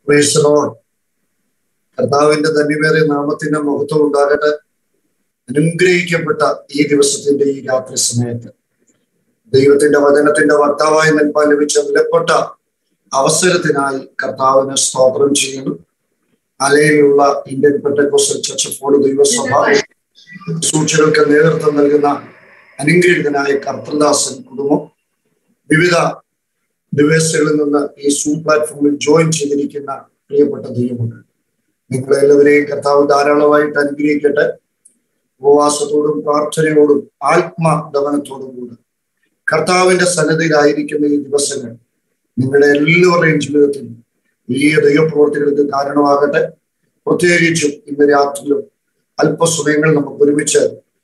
Praise the Lord. കർത്താവിന്റെ ധന്യമേറിയ നാമത്തിന്റെ മഹത്വം ഉണ്ടാകട്ടെ അനുഗ്രഹിക്കപ്പെട്ട ഈ ദിവസത്തിന്റെ ഈ രാത്രി സമയത്ത് ദൈവത്തിന്റെ വചനത്തിന്റെ വക്താവായി നിൽപ്പാൻ ലഭിച്ച വിലപ്പെട്ട അവസരത്തിനായി കർത്താവിന് സ്തോത്രം ചെയ്യുന്നു അലയിലുള്ള ഇന്ത്യൻ പെട്ടക്കോസ്റ്റൽ ചർച്ച് ഫോള് ദൈവസഭ സൂചനകൾക്ക് നേതൃത്വം നൽകുന്ന അനുഗ്രഹീതനായ കർത്തദാസൻ കുടുംബം വിവിധ ഡിവൈസുകളിൽ നിന്ന് ഈ സൂം പ്ലാറ്റ്ഫോമിൽ ജോയിൻ ചെയ്തിരിക്കുന്ന പ്രിയപ്പെട്ട ദൈവമുണ്ട് നിങ്ങളെല്ലാവരെയും കർത്താവ് ധാരാളമായിട്ട് അനുഗ്രഹിക്കട്ടെ ഉപവാസത്തോടും പ്രാർത്ഥനയോടും ആത്മദമനത്തോടും കൂടി കർത്താവിന്റെ സന്നദ്ധയിലായിരിക്കുന്ന ഈ ദിവസങ്ങൾ നിങ്ങളുടെ എല്ലാവരുടെയും ജീവിതത്തിൽ വലിയ ദൈവപ്രവർത്തികൾക്ക് കാരണമാകട്ടെ പ്രത്യേകിച്ചും ഇന്ന് രാത്രിയിലും അല്പസമയങ്ങൾ നമുക്ക് ഒരുമിച്ച്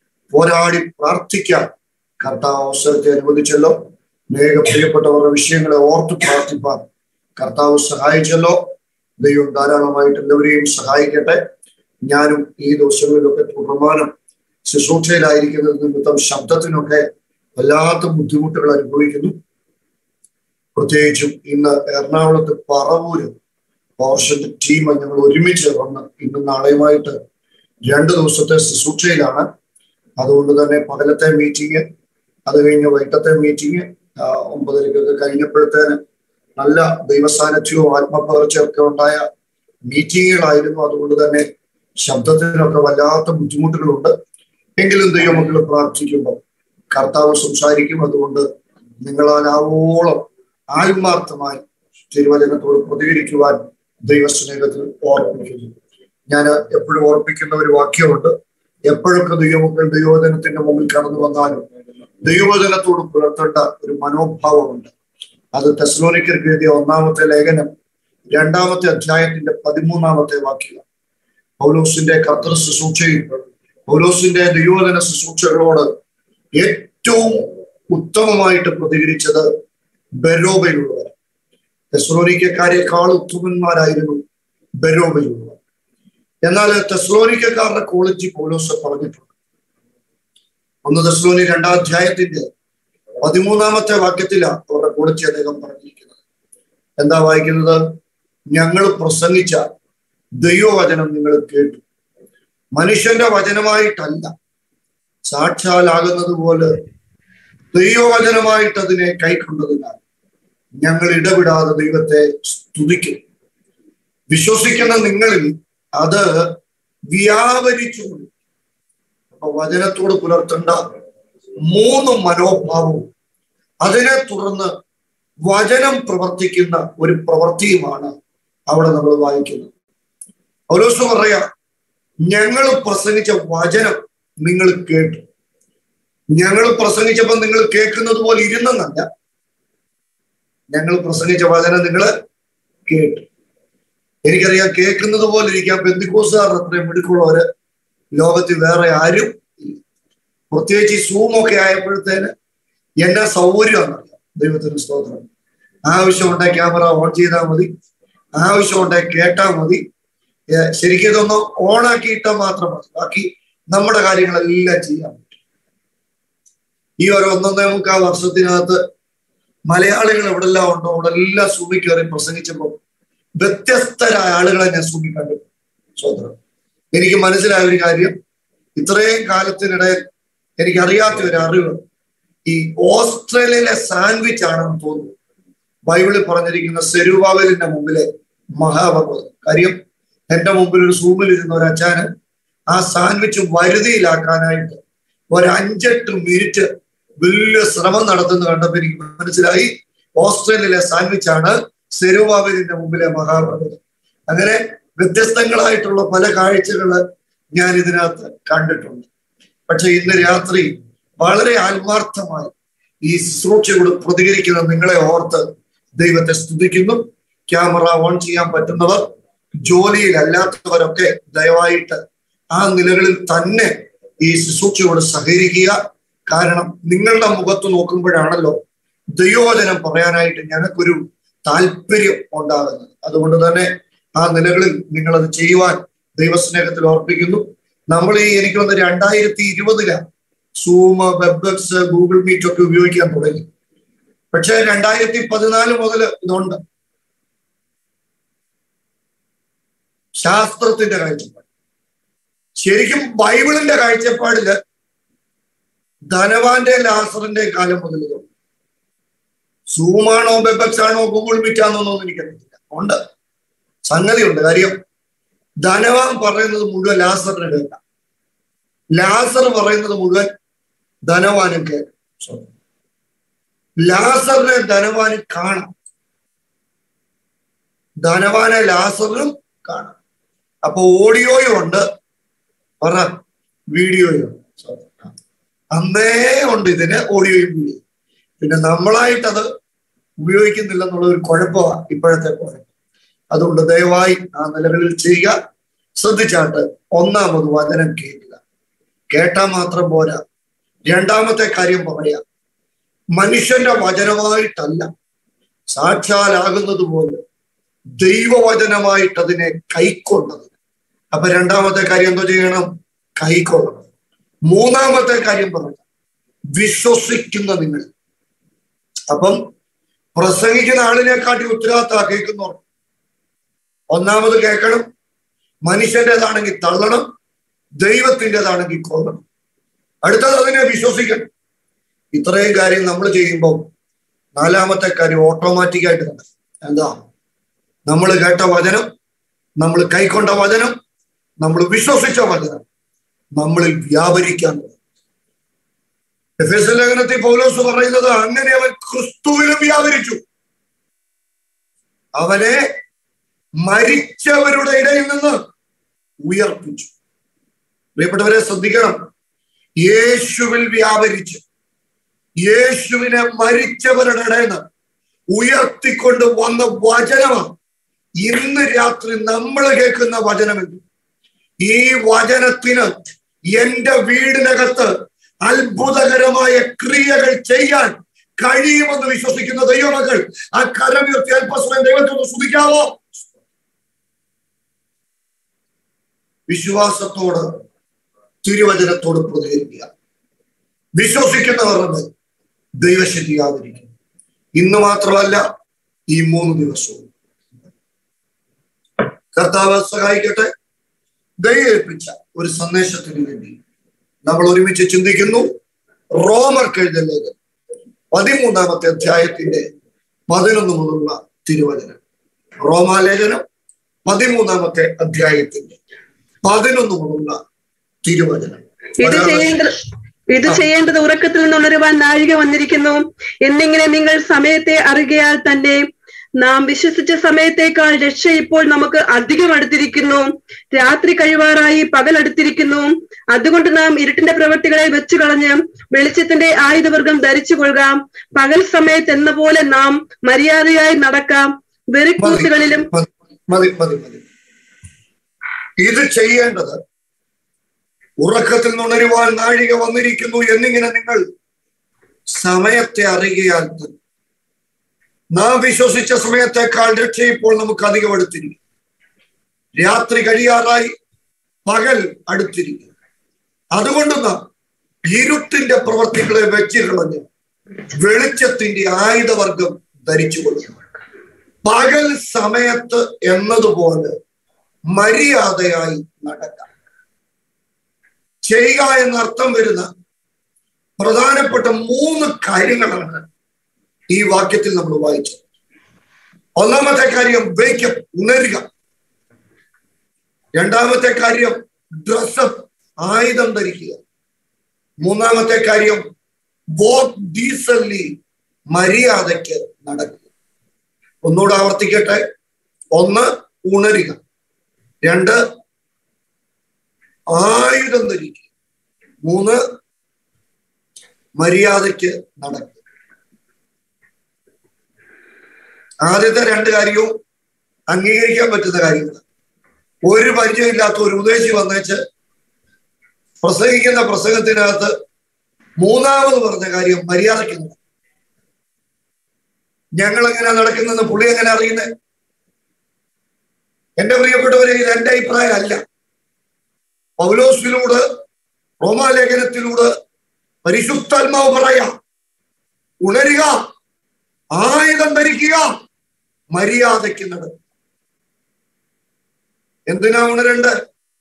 പോരാടി പ്രാർത്ഥിക്കാൻ കർത്താവ് അവസരത്തെ അനുവദിച്ചല്ലോ അനേക പ്രിയപ്പെട്ടവരുടെ വിഷയങ്ങളെ ഓർത്ത് പ്രാർത്ഥിപ്പാൻ കർത്താവ് സഹായിച്ചല്ലോ ദൈവം ധാരാളമായിട്ട് എല്ലാവരെയും സഹായിക്കട്ടെ ഞാനും ഈ ദിവസങ്ങളിലൊക്കെ തുടർമാനം ശുശ്രൂഷയിലായിരിക്കുന്നത് നിമിത്തം ശബ്ദത്തിനൊക്കെ വല്ലാത്ത ബുദ്ധിമുട്ടുകൾ അനുഭവിക്കുന്നു പ്രത്യേകിച്ചും ഇന്ന് എറണാകുളത്ത് പറവൂര് പോർഷന്റെ ടീം ഞങ്ങൾ ഒരുമിച്ച് വന്ന് ഇന്നും നാളെയുമായിട്ട് രണ്ട് ദിവസത്തെ ശുശ്രൂഷയിലാണ് അതുകൊണ്ട് തന്നെ പകലത്തെ മീറ്റിംഗ് അത് കഴിഞ്ഞ് വൈകിട്ടത്തെ മീറ്റിംഗ് ഒമ്പതരക്കൊക്കെ കഴിഞ്ഞപ്പോഴത്തേന് നല്ല ദൈവസാന്നിധ്യവും ആത്മപകർച്ചയൊക്കെ ഉണ്ടായ മീറ്റിങ്ങുകളായിരുന്നു അതുകൊണ്ട് തന്നെ ശബ്ദത്തിനൊക്കെ വല്ലാത്ത ബുദ്ധിമുട്ടുകളുണ്ട് എങ്കിലും ദൈവമക്കൾ പ്രാർത്ഥിക്കുമ്പോൾ കർത്താവ് സംസാരിക്കും അതുകൊണ്ട് നിങ്ങളാലാവോളം ആത്മാർത്ഥമായി തിരുവചനത്തോട് പ്രതികരിക്കുവാൻ ദൈവസ്നേഹത്തിൽ ഓർമ്മിക്കുന്നു ഞാൻ എപ്പോഴും ഓർപ്പിക്കുന്ന ഒരു വാക്യമുണ്ട് എപ്പോഴൊക്കെ ദൈവമക്കൾ ദൈവവചനത്തിന്റെ മുമ്പിൽ കടന്നു വന്നാലും ദൈവവചനത്തോട് പുലർത്തേണ്ട ഒരു മനോഭാവമുണ്ട് അത് തെസ്ലോനിക്കർക്ക് എഴുതിയ ഒന്നാമത്തെ ലേഖനം രണ്ടാമത്തെ അധ്യായത്തിന്റെ പതിമൂന്നാമത്തെ വാക്യം പൗലോസിന്റെ കർത്തൃ ശുശ്രൂഷയിൽ പൗലോസിന്റെ ദൈവവചന ശുശ്രൂഷകളോട് ഏറ്റവും ഉത്തമമായിട്ട് പ്രതികരിച്ചത് ബെരോബയിലുള്ളവർ തെസ്ലോനിക്കക്കാരെക്കാൾ ഉത്തമന്മാരായിരുന്നു ബെരോബയിലുള്ളവർ എന്നാൽ തെസ്ലോനിക്കക്കാരുടെ ക്വാളിറ്റി പൗലോസ് പറഞ്ഞിട്ടുണ്ട് ഒന്ന് തെസ്ലോനി രണ്ടാം അധ്യായത്തിന്റെ പതിമൂന്നാമത്തെ വാക്യത്തിലാണ് അവരുടെ ക്വാളിറ്റി അദ്ദേഹം പറഞ്ഞിരിക്കുന്നത് എന്താ വായിക്കുന്നത് ഞങ്ങൾ പ്രസംഗിച്ച ദൈവവചനം നിങ്ങൾ കേട്ടു മനുഷ്യന്റെ വചനമായിട്ടല്ല സാക്ഷാലാകുന്നത് പോലെ ദൈവവചനമായിട്ട് അതിനെ കൈക്കൊണ്ടതിനാൽ ഞങ്ങൾ ഇടപെടാതെ ദൈവത്തെ സ്തുതിക്കും വിശ്വസിക്കുന്ന നിങ്ങളിൽ അത് വ്യാപരിച്ചു അപ്പൊ വചനത്തോട് പുലർത്തേണ്ട മൂന്ന് മനോഭാവവും അതിനെ തുടർന്ന് വചനം പ്രവർത്തിക്കുന്ന ഒരു പ്രവൃത്തിയുമാണ് അവിടെ നമ്മൾ വായിക്കുന്നത് പൗലോസ് പറയാ ഞങ്ങൾ പ്രസംഗിച്ച വചനം നിങ്ങൾ കേട്ടു ഞങ്ങൾ പ്രസംഗിച്ചപ്പോൾ നിങ്ങൾ കേൾക്കുന്നത് പോലെ ഇരുന്നെന്നല്ല ഞങ്ങൾ പ്രസംഗിച്ച വചനം നിങ്ങൾ കേട്ടു എനിക്കറിയാം കേൾക്കുന്നത് പോലെ ഇരിക്കാം ബന്ധുക്കോസുകാർ അത്രയും മിടുക്കുള്ളവര് ലോകത്തിൽ വേറെ ആരും ഇല്ല പ്രത്യേകിച്ച് ഈ സൂമൊക്കെ ആയപ്പോഴത്തേന് എന്നെ സൗകര്യമാണെന്നറിയാം ദൈവത്തിന് സ്തോത്രം ആവശ്യമുണ്ടായി ക്യാമറ ഓൺ ചെയ്താൽ മതി ആവശ്യമുണ്ടായി കേട്ടാൽ മതി ശരിക്കും ഇതൊന്ന് ഓണാക്കി ഇട്ടാൽ മാത്രം മതി ബാക്കി നമ്മുടെ കാര്യങ്ങളെല്ലാം ചെയ്യാൻ പറ്റും ഈ ഒരു ഒന്നൊന്നേ മുക്കാൽ വർഷത്തിനകത്ത് മലയാളികൾ എവിടെല്ലാം ഉണ്ടോ അവിടെ എല്ലാം സൂമി കയറി പ്രസംഗിച്ചപ്പോൾ വ്യത്യസ്തരായ ആളുകളെ ഞാൻ സൂമി കണ്ടു സ്വതന്ത്രം എനിക്ക് മനസ്സിലായ ഒരു കാര്യം ഇത്രയും കാലത്തിനിടയിൽ എനിക്കറിയാത്ത ഒരു അറിവ് ഈ ഓസ്ട്രേലിയയിലെ സാൻഡ്വിച്ച് ആണെന്ന് തോന്നുന്നു ബൈബിളിൽ പറഞ്ഞിരിക്കുന്ന സെരുവാവലിന്റെ മുമ്പിലെ മഹാഭഗവത് കാര്യം എന്റെ മുമ്പിൽ ഒരു സൂമിൽ ഇരുന്ന ഒരു അച്ഛന് ആ സാൻഡ്വിച്ച് വരുതിയിലാക്കാനായിട്ട് ഒരു അഞ്ചെട്ട് മിനിറ്റ് വലിയ ശ്രമം നടത്തുന്ന കണ്ടപ്പോൾ എനിക്ക് മനസ്സിലായി ഓസ്ട്രേലിയയിലെ സാൻഡ്വിച്ച് ആണ് സെരുവാവലിന്റെ മുമ്പിലെ മഹാഭഗവത് അങ്ങനെ വ്യത്യസ്തങ്ങളായിട്ടുള്ള പല കാഴ്ചകള് ഞാൻ ഇതിനകത്ത് കണ്ടിട്ടുണ്ട് പക്ഷെ ഇന്ന് രാത്രി വളരെ ആത്മാർത്ഥമായി ഈ ശുശ്രൂഷയോട് പ്രതികരിക്കുന്ന നിങ്ങളെ ഓർത്ത് ദൈവത്തെ സ്തുതിക്കുന്നു ക്യാമറ ഓൺ ചെയ്യാൻ പറ്റുന്നവർ ജോലിയിലല്ലാത്തവരൊക്കെ ദയവായിട്ട് ആ നിലകളിൽ തന്നെ ഈ ശുശ്രൂഷയോട് സഹകരിക്കുക കാരണം നിങ്ങളുടെ മുഖത്ത് നോക്കുമ്പോഴാണല്ലോ ദൈവവചനം പറയാനായിട്ട് ഞങ്ങൾക്കൊരു താല്പര്യം ഉണ്ടാകുന്നത് അതുകൊണ്ട് തന്നെ ആ നിലകളിൽ നിങ്ങളത് ചെയ്യുവാൻ ദൈവസ്നേഹത്തിൽ ഓർപ്പിക്കുന്നു നമ്മൾ ഈ എനിക്ക് വന്ന് രണ്ടായിരത്തി ഇരുപതിലാണ് സൂം വെബ്ബക്സ് ഗൂഗിൾ മീറ്റ് ഒക്കെ ഉപയോഗിക്കാൻ തുടങ്ങി പക്ഷെ രണ്ടായിരത്തി പതിനാല് മുതൽ ഇതുണ്ട് ശാസ്ത്രത്തിന്റെ കാഴ്ചപ്പാട് ശരിക്കും ബൈബിളിന്റെ കാഴ്ചപ്പാടില് ധനവാന്റെ ലാസറിന്റെ കാലം മുതൽ തുടങ്ങി സൂമാണോ ബെബക്സ് ആണോ ഗൂഗിൾ മീറ്റ് ആണോന്നൊന്നും എനിക്കറിയത്തില്ല ഉണ്ട് സംഗതിയുണ്ട് കാര്യം ധനവാൻ പറയുന്നത് മുഴുവൻ ലാസറിന് കേൾക്കാം ലാസർ പറയുന്നത് മുഴുവൻ ധനവാനും കേൾക്കാം ലാസറിനെ ധനവാന് കാണാം ധനവാനെ ലാസറിനും കാണാം അപ്പൊ ഓഡിയോയും ഉണ്ട് പറ വീഡിയോയും ഉണ്ട് അന്നേ ഉണ്ട് ഇതിന് ഓഡിയോയും വീഡിയോ പിന്നെ നമ്മളായിട്ടത് ഉപയോഗിക്കുന്നില്ല എന്നുള്ള ഒരു കുഴപ്പമാണ് ഇപ്പോഴത്തെ കുഴപ്പം അതുകൊണ്ട് ദയവായി ആ നിലകളിൽ ചെയ്യുക ശ്രദ്ധിച്ചാട്ട് ഒന്നാമത് വചനം കേൾക്കുക കേട്ടാൽ മാത്രം പോരാ രണ്ടാമത്തെ കാര്യം പറയാം മനുഷ്യന്റെ വചനമായിട്ടല്ല സാക്ഷാലാകുന്നത് പോലെ ദൈവവചനമായിട്ട് അതിനെ കൈക്കൊണ്ടത് അപ്പൊ രണ്ടാമത്തെ കാര്യം എന്തോ ചെയ്യണം കൈക്കൊള്ളണം മൂന്നാമത്തെ കാര്യം പറയാം വിശ്വസിക്കുന്ന നിങ്ങൾ അപ്പം പ്രസംഗിക്കുന്ന ആളിനെക്കാട്ടി ഉത്തരവാദിത്ത കേൾക്കുന്നവർ ഒന്നാമത് കേൾക്കണം മനുഷ്യൻ്റെതാണെങ്കിൽ തള്ളണം ദൈവത്തിൻ്റെതാണെങ്കിൽ കൊള്ളണം അടുത്തത് അതിനെ വിശ്വസിക്കണം ഇത്രയും കാര്യം നമ്മൾ ചെയ്യുമ്പോൾ നാലാമത്തെ കാര്യം ഓട്ടോമാറ്റിക് ആയിട്ട് തന്നെ എന്താ നമ്മൾ കേട്ട വചനം നമ്മൾ കൈക്കൊണ്ട വചനം നമ്മൾ വിശ്വസിച്ച വചനം നമ്മളിൽ വ്യാപരിക്കാൻ എഫ് എസ് ലേഖനത്തിൽ പൗലോസ് പറയുന്നത് അങ്ങനെ അവൻ ക്രിസ്തുവിലും വ്യാപരിച്ചു അവനെ മരിച്ചവരുടെ ഇടയിൽ നിന്ന് ഉയർപ്പിച്ചു പ്രിയപ്പെട്ടവരെ ശ്രദ്ധിക്കണം യേശുവിൽ വ്യാപരിച്ച് യേശുവിനെ മരിച്ചവരുടെ ഇടയിൽ നിന്ന് ഉയർത്തിക്കൊണ്ട് വന്ന വചനമാണ് ഇന്ന് രാത്രി നമ്മൾ കേൾക്കുന്ന വചനമെങ്കിൽ ഈ വചനത്തിന് എന്റെ വീടിനകത്ത് അത്ഭുതകരമായ ക്രിയകൾ ചെയ്യാൻ കഴിയുമെന്ന് വിശ്വസിക്കുന്ന ദൈവമക്കൾ ആ കരമുയർത്തി അല്പസ്വരം ദൈവത്തെ ഒന്ന് ശ്രദ്ധിക്കാവോ വിശ്വാസത്തോട് തിരുവചനത്തോട് പ്രതികരിക്കുക വിശ്വസിക്കുന്നവരുടെ ദൈവശക്തിയാതിരിക്കും ഇന്ന് മാത്രമല്ല ഈ മൂന്ന് ദിവസവും കർത്താവ് സഹായിക്കട്ടെ ദയേൽപ്പിച്ച ഒരു സന്ദേശത്തിന് വേണ്ടി നമ്മൾ ഒരുമിച്ച് ചിന്തിക്കുന്നു റോമർക്ക് എഴുതിയ ലേഖനം പതിമൂന്നാമത്തെ അധ്യായത്തിന്റെ പതിനൊന്ന് മുതലുള്ള തിരുവചനം റോമാലേഖനം പതിമൂന്നാമത്തെ അധ്യായത്തിന്റെ പതിനൊന്ന് മുതലുള്ള തിരുവചനം ഇത് ചെയ്യേണ്ടത് ഇത് ചെയ്യേണ്ടത് ഉറക്കത്തിൽ നിന്നുണരുവാൻ നാഴിക വന്നിരിക്കുന്നു എന്നിങ്ങനെ നിങ്ങൾ സമയത്തെ അറിയുകയാൽ തന്നെ നാം വിശ്വസിച്ച സമയത്തേക്കാൾ രക്ഷ ഇപ്പോൾ നമുക്ക് അധികം അടുത്തിരിക്കുന്നു രാത്രി കഴിവാറായി പകൽ അടുത്തിരിക്കുന്നു അതുകൊണ്ട് നാം ഇരുട്ടിന്റെ പ്രവൃത്തികളെ വെച്ചു കളഞ്ഞ് വെളിച്ചത്തിന്റെ ആയുധവർഗം ധരിച്ചു കൊള്ളുക പകൽ സമയത്ത് എന്ന പോലെ നാം മര്യാദയായി നടക്കാം വെറിക്കൂത്തുകളിലും മതി മതി മതി ഇത് ചെയ്യേണ്ടത് ഉറക്കത്തിൽ നിന്നുണരുവാൻ നാഴിക വന്നിരിക്കുന്നു എന്നിങ്ങനെ നിങ്ങൾ സമയത്തെ അറിയുകയാൽ തന്നെ നാം വിശ്വസിച്ച സമയത്തേക്കാൾ രക്ഷ ഇപ്പോൾ നമുക്ക് അധികം അടുത്തിരിക്കും രാത്രി കഴിയാറായി പകൽ അടുത്തിരിക്കും അതുകൊണ്ട് നാം ഇരുട്ടിന്റെ പ്രവർത്തികളെ വെച്ച് കളഞ്ഞ് വെളിച്ചത്തിന്റെ ആയുധവർഗം ധരിച്ചു കൊടുക്കും പകൽ സമയത്ത് എന്നതുപോലെ മര്യാദയായി നടക്കാം ചെയ്യുക എന്നർത്ഥം വരുന്ന പ്രധാനപ്പെട്ട മൂന്ന് കാര്യങ്ങളാണ് ഈ വാക്യത്തിൽ നമ്മൾ വായിച്ചത് ഒന്നാമത്തെ കാര്യം വേക്കപ്പ് ഉണരുക രണ്ടാമത്തെ കാര്യം ഡ്രസ്സപ്പ് ആയുധം ധരിക്കുക മൂന്നാമത്തെ കാര്യം വോക്ക് ഡീസലി മര്യാദയ്ക്ക് നടക്കുക ഒന്നുകൂടെ ആവർത്തിക്കട്ടെ ഒന്ന് ഉണരുക രണ്ട് ആയുധം ധരിക്കുക മൂന്ന് മര്യാദയ്ക്ക് നടക്കുക ആദ്യത്തെ രണ്ട് കാര്യവും അംഗീകരിക്കാൻ പറ്റുന്ന കാര്യങ്ങളാണ് ഒരു പരിചയമില്ലാത്ത ഒരു ഉദ്ദേശി വന്നേച്ച് പ്രസംഗിക്കുന്ന പ്രസംഗത്തിനകത്ത് മൂന്നാമത് പറഞ്ഞ കാര്യം മര്യാദയ്ക്ക് നടക്കും ഞങ്ങൾ എങ്ങനെ നടക്കുന്നെന്ന് പുള്ളി എങ്ങനെ അറിയുന്നത് എന്റെ പ്രിയപ്പെട്ടവരെ ഇത് എന്റെ അഭിപ്രായം അല്ല പൗലോസിലൂടെ റോമാലേഖനത്തിലൂടെ പരിശുദ്ധാത്മാവ് പറയാം ഉണരുക ആയുധം ധരിക്കുക മര്യാദയ്ക്ക് നടക്കും എന്തിനാ ഉണരണ്ടേ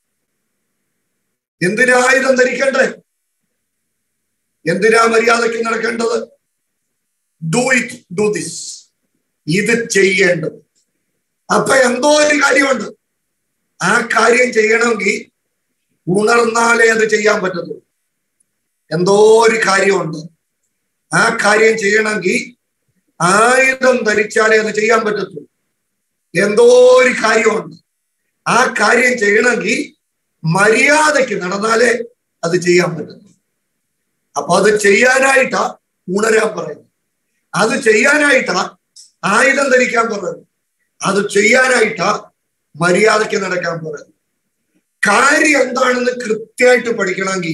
എന്തിനാ ആയുധം ധരിക്കണ്ടേ എന്തിനാ മര്യാദയ്ക്ക് നടക്കേണ്ടത് ഡു ഇറ്റ് ഡു ദിസ് ഇത് ചെയ്യേണ്ടത് അപ്പൊ എന്തോ ഒരു കാര്യമുണ്ട് ആ കാര്യം ചെയ്യണമെങ്കിൽ ഉണർന്നാലേ അത് ചെയ്യാൻ പറ്റത്തുള്ളൂ എന്തോ ഒരു കാര്യമുണ്ട് ആ കാര്യം ചെയ്യണമെങ്കിൽ ആയുധം ധരിച്ചാലേ അത് ചെയ്യാൻ പറ്റത്തുള്ളൂ എന്തോ ഒരു കാര്യമുണ്ട് ആ കാര്യം ചെയ്യണമെങ്കിൽ മര്യാദയ്ക്ക് നടന്നാലേ അത് ചെയ്യാൻ പറ്റത്തുള്ളൂ അപ്പൊ അത് ചെയ്യാനായിട്ടാ ഉണരാൻ പറയുന്നത് അത് ചെയ്യാനായിട്ടാ ആയുധം ധരിക്കാൻ പറയുന്നത് അത് ചെയ്യാനായിട്ടാ മര്യാദയ്ക്ക് നടക്കാൻ പറയുന്നത് കാര്യം എന്താണെന്ന് കൃത്യമായിട്ട് പഠിക്കണമെങ്കിൽ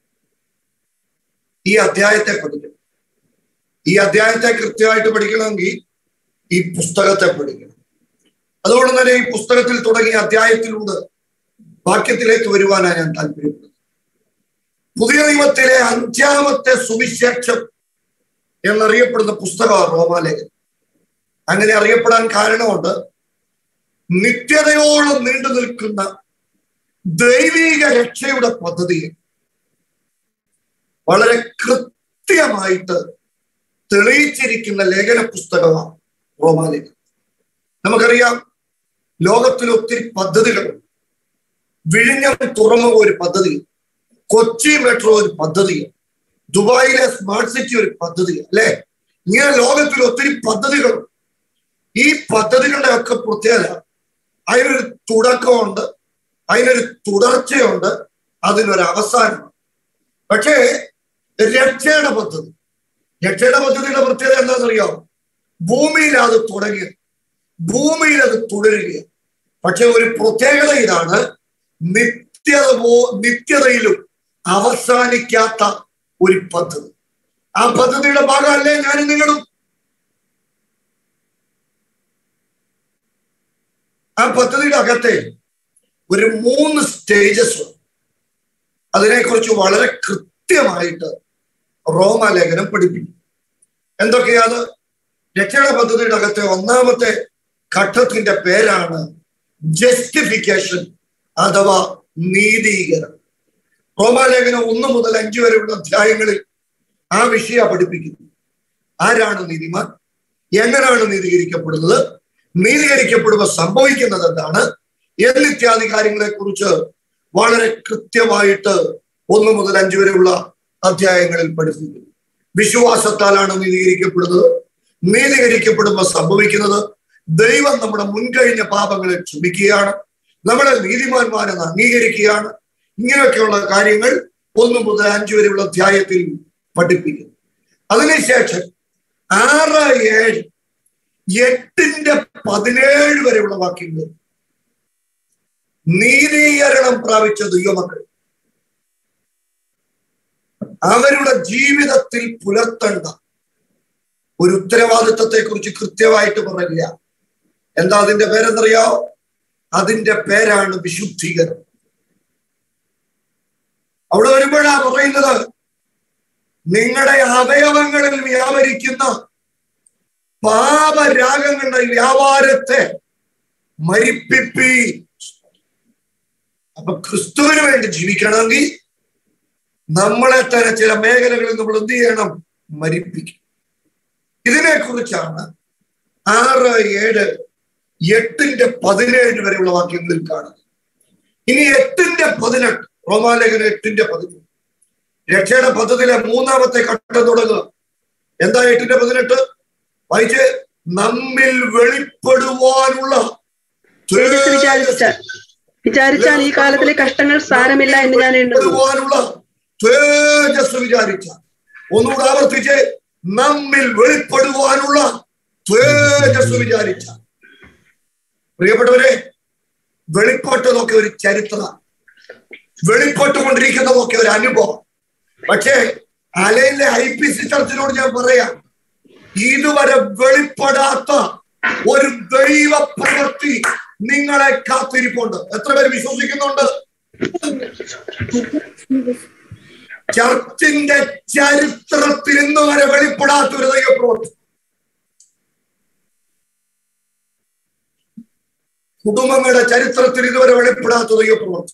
ഈ അധ്യായത്തെ പഠിക്കണം ഈ അധ്യായത്തെ കൃത്യമായിട്ട് പഠിക്കണമെങ്കിൽ ഈ പുസ്തകത്തെ പഠിക്കണം അതുകൊണ്ട് തന്നെ ഈ പുസ്തകത്തിൽ തുടങ്ങിയ അധ്യായത്തിലൂടെ വാക്യത്തിലേക്ക് വരുവാനാണ് ഞാൻ താല്പര്യപ്പെടുന്നത് പുതിയ നിയമത്തിലെ അഞ്ചാമത്തെ സുവിശേഷം എന്നറിയപ്പെടുന്ന പുസ്തകമാണ് റോമാലേഖൻ അങ്ങനെ അറിയപ്പെടാൻ കാരണമുണ്ട് നിത്യതയോളം നീണ്ടു നിൽക്കുന്ന ദൈവിക രക്ഷയുടെ പദ്ധതിയെ വളരെ കൃത്യമായിട്ട് തെളിയിച്ചിരിക്കുന്ന ലേഖന പുസ്തകമാണ് റോമാലേഖൻ നമുക്കറിയാം ലോകത്തിൽ ഒത്തിരി പദ്ധതികളുണ്ട് വിഴിഞ്ഞം തുറമുഖം ഒരു പദ്ധതി കൊച്ചി മെട്രോ ഒരു പദ്ധതി ദുബായിലെ സ്മാർട്ട് സിറ്റി ഒരു പദ്ധതി അല്ലെ ഇങ്ങനെ ലോകത്തിൽ ഒത്തിരി പദ്ധതികളുണ്ട് ഈ പദ്ധതികളുടെ ഒക്കെ പ്രത്യേകത അതിനൊരു തുടക്കമുണ്ട് അതിനൊരു തുടർച്ചയുണ്ട് അതിനൊരു അവസാനമുണ്ട് പക്ഷേ രക്ഷയുടെ പദ്ധതി രക്ഷയുടെ പദ്ധതിയുടെ പ്രത്യേകത എന്താണെന്നറിയാമോ ഭൂമിയിൽ അത് തുടങ്ങി ഭൂമിയിൽ അത് തുടരുകയാണ് പക്ഷെ ഒരു പ്രത്യേകത ഇതാണ് നിത്യത പോ നിത്യതയിലും അവസാനിക്കാത്ത ഒരു പദ്ധതി ആ പദ്ധതിയുടെ ഭാഗമല്ലേ ഞാനും നിങ്ങളും ആ പദ്ധതിയുടെ അകത്തെ ഒരു മൂന്ന് സ്റ്റേജസ് അതിനെക്കുറിച്ച് വളരെ കൃത്യമായിട്ട് റോമാലേഖനം പഠിപ്പിക്കും എന്തൊക്കെയാണ് രക്ഷയുടെ പദ്ധതിയുടെ അകത്തെ ഒന്നാമത്തെ ഘട്ടത്തിന്റെ പേരാണ് ജസ്റ്റിഫിക്കേഷൻ അഥവാ നീതീകരണം റോമാലേഖനം ഒന്ന് മുതൽ അഞ്ചു വരെയുള്ള അധ്യായങ്ങളിൽ ആ വിഷയ പഠിപ്പിക്കുന്നു ആരാണ് നീതിമാൻ എങ്ങനെയാണ് നീതീകരിക്കപ്പെടുന്നത് നീതീകരിക്കപ്പെടുമ്പോൾ സംഭവിക്കുന്നത് എന്താണ് എന്നിത്യാദി കാര്യങ്ങളെ കുറിച്ച് വളരെ കൃത്യമായിട്ട് ഒന്ന് മുതൽ അഞ്ചു വരെയുള്ള അധ്യായങ്ങളിൽ പഠിപ്പിക്കുന്നു വിശ്വാസത്താലാണ് നീതീകരിക്കപ്പെടുന്നത് നീതീകരിക്കപ്പെടുമ്പോൾ സംഭവിക്കുന്നത് ദൈവം നമ്മുടെ മുൻകഴിഞ്ഞ പാപങ്ങളെ ക്ഷമിക്കുകയാണ് നമ്മളെ നീതിമാന്മാരെന്ന് അംഗീകരിക്കുകയാണ് ഇങ്ങനെയൊക്കെയുള്ള കാര്യങ്ങൾ ഒന്ന് മുതൽ അഞ്ചു വരെയുള്ള അധ്യായത്തിൽ പഠിപ്പിക്കുന്നു അതിനുശേഷം ആറ് ഏഴ് എട്ടിന്റെ പതിനേഴ് വരെയുള്ള വാക്യങ്ങൾ നീതീകരണം പ്രാപിച്ച ദൈവമക്കൾ അവരുടെ ജീവിതത്തിൽ പുലർത്തേണ്ട ഒരു ഉത്തരവാദിത്വത്തെ കുറിച്ച് കൃത്യമായിട്ട് പറയുക എന്താ അതിന്റെ പേരെന്നറിയാവോ അതിന്റെ പേരാണ് വിശുദ്ധീകരണം അവിടെ വരുമ്പോഴാ പറയുന്നത് നിങ്ങളുടെ അവയവങ്ങളിൽ വ്യാപരിക്കുന്ന പാപരാഗങ്ങളുടെ വ്യാപാരത്തെ മരിപ്പിപ്പി അപ്പൊ ക്രിസ്തുവിന് വേണ്ടി ജീവിക്കണമെങ്കിൽ നമ്മളെ തന്നെ ചില മേഖലകളിൽ നമ്മൾ എന്ത് ചെയ്യണം മരിപ്പിക്കും ഇതിനെ കുറിച്ചാണ് ആറ് ഏഴ് എട്ടിന്റെ പതിനേഴ് വരെയുള്ള വാക്യങ്ങളിൽ കാണുന്നത് ഇനി എട്ടിന്റെ പതിനെട്ട് റോമാലേഖന എട്ടിന്റെ പതിനെട്ട് രക്ഷയുടെ പദ്ധതിയിലെ മൂന്നാമത്തെ ഘട്ടം തുടങ്ങുക എന്താ എട്ടിന്റെ പതിനെട്ട് വായിച്ച് നമ്മിൽ വെളിപ്പെടുവാനുള്ള വിചാരിച്ചാൽ വിചാരിച്ചാൽ ഈ കാലത്തിലെ കഷ്ടങ്ങൾ സാരമില്ല എന്ന് ഞാൻ എണ്ണുന്നു വെളിപ്പെടുവാനുള്ള തേജസ് വിചാരിച്ച ഒന്നുകൂടെ ആവർത്തിച്ച് നമ്മിൽ വെളിപ്പെടുവാനുള്ള തേജസ് വിചാരിച്ച പ്രിയപ്പെട്ടവരെ വെളിപ്പെട്ടതൊക്കെ ഒരു ചരിത്രമാണ് വെളിപ്പെട്ടുകൊണ്ടിരിക്കുന്നതൊക്കെ ഒരു അനുഭവം പക്ഷേ അലയിലെ ഐ പി സി ചർച്ചിനോട് ഞാൻ പറയാം ഇതുവരെ വെളിപ്പെടാത്ത ഒരു ദൈവ പ്രവൃത്തി നിങ്ങളെ കാത്തിരിപ്പുണ്ട് എത്ര പേര് വിശ്വസിക്കുന്നുണ്ട് ചർച്ചിന്റെ ചരിത്രത്തിൽ ഇന്ന് വരെ വെളിപ്പെടാത്ത ഒരു ദൈവപ്രവൃത്തി കുടുംബങ്ങളുടെ ചരിത്രത്തിൽ ഇതുവരെ വെളിപ്പെടാത്ത ദൈവപ്രവർത്തി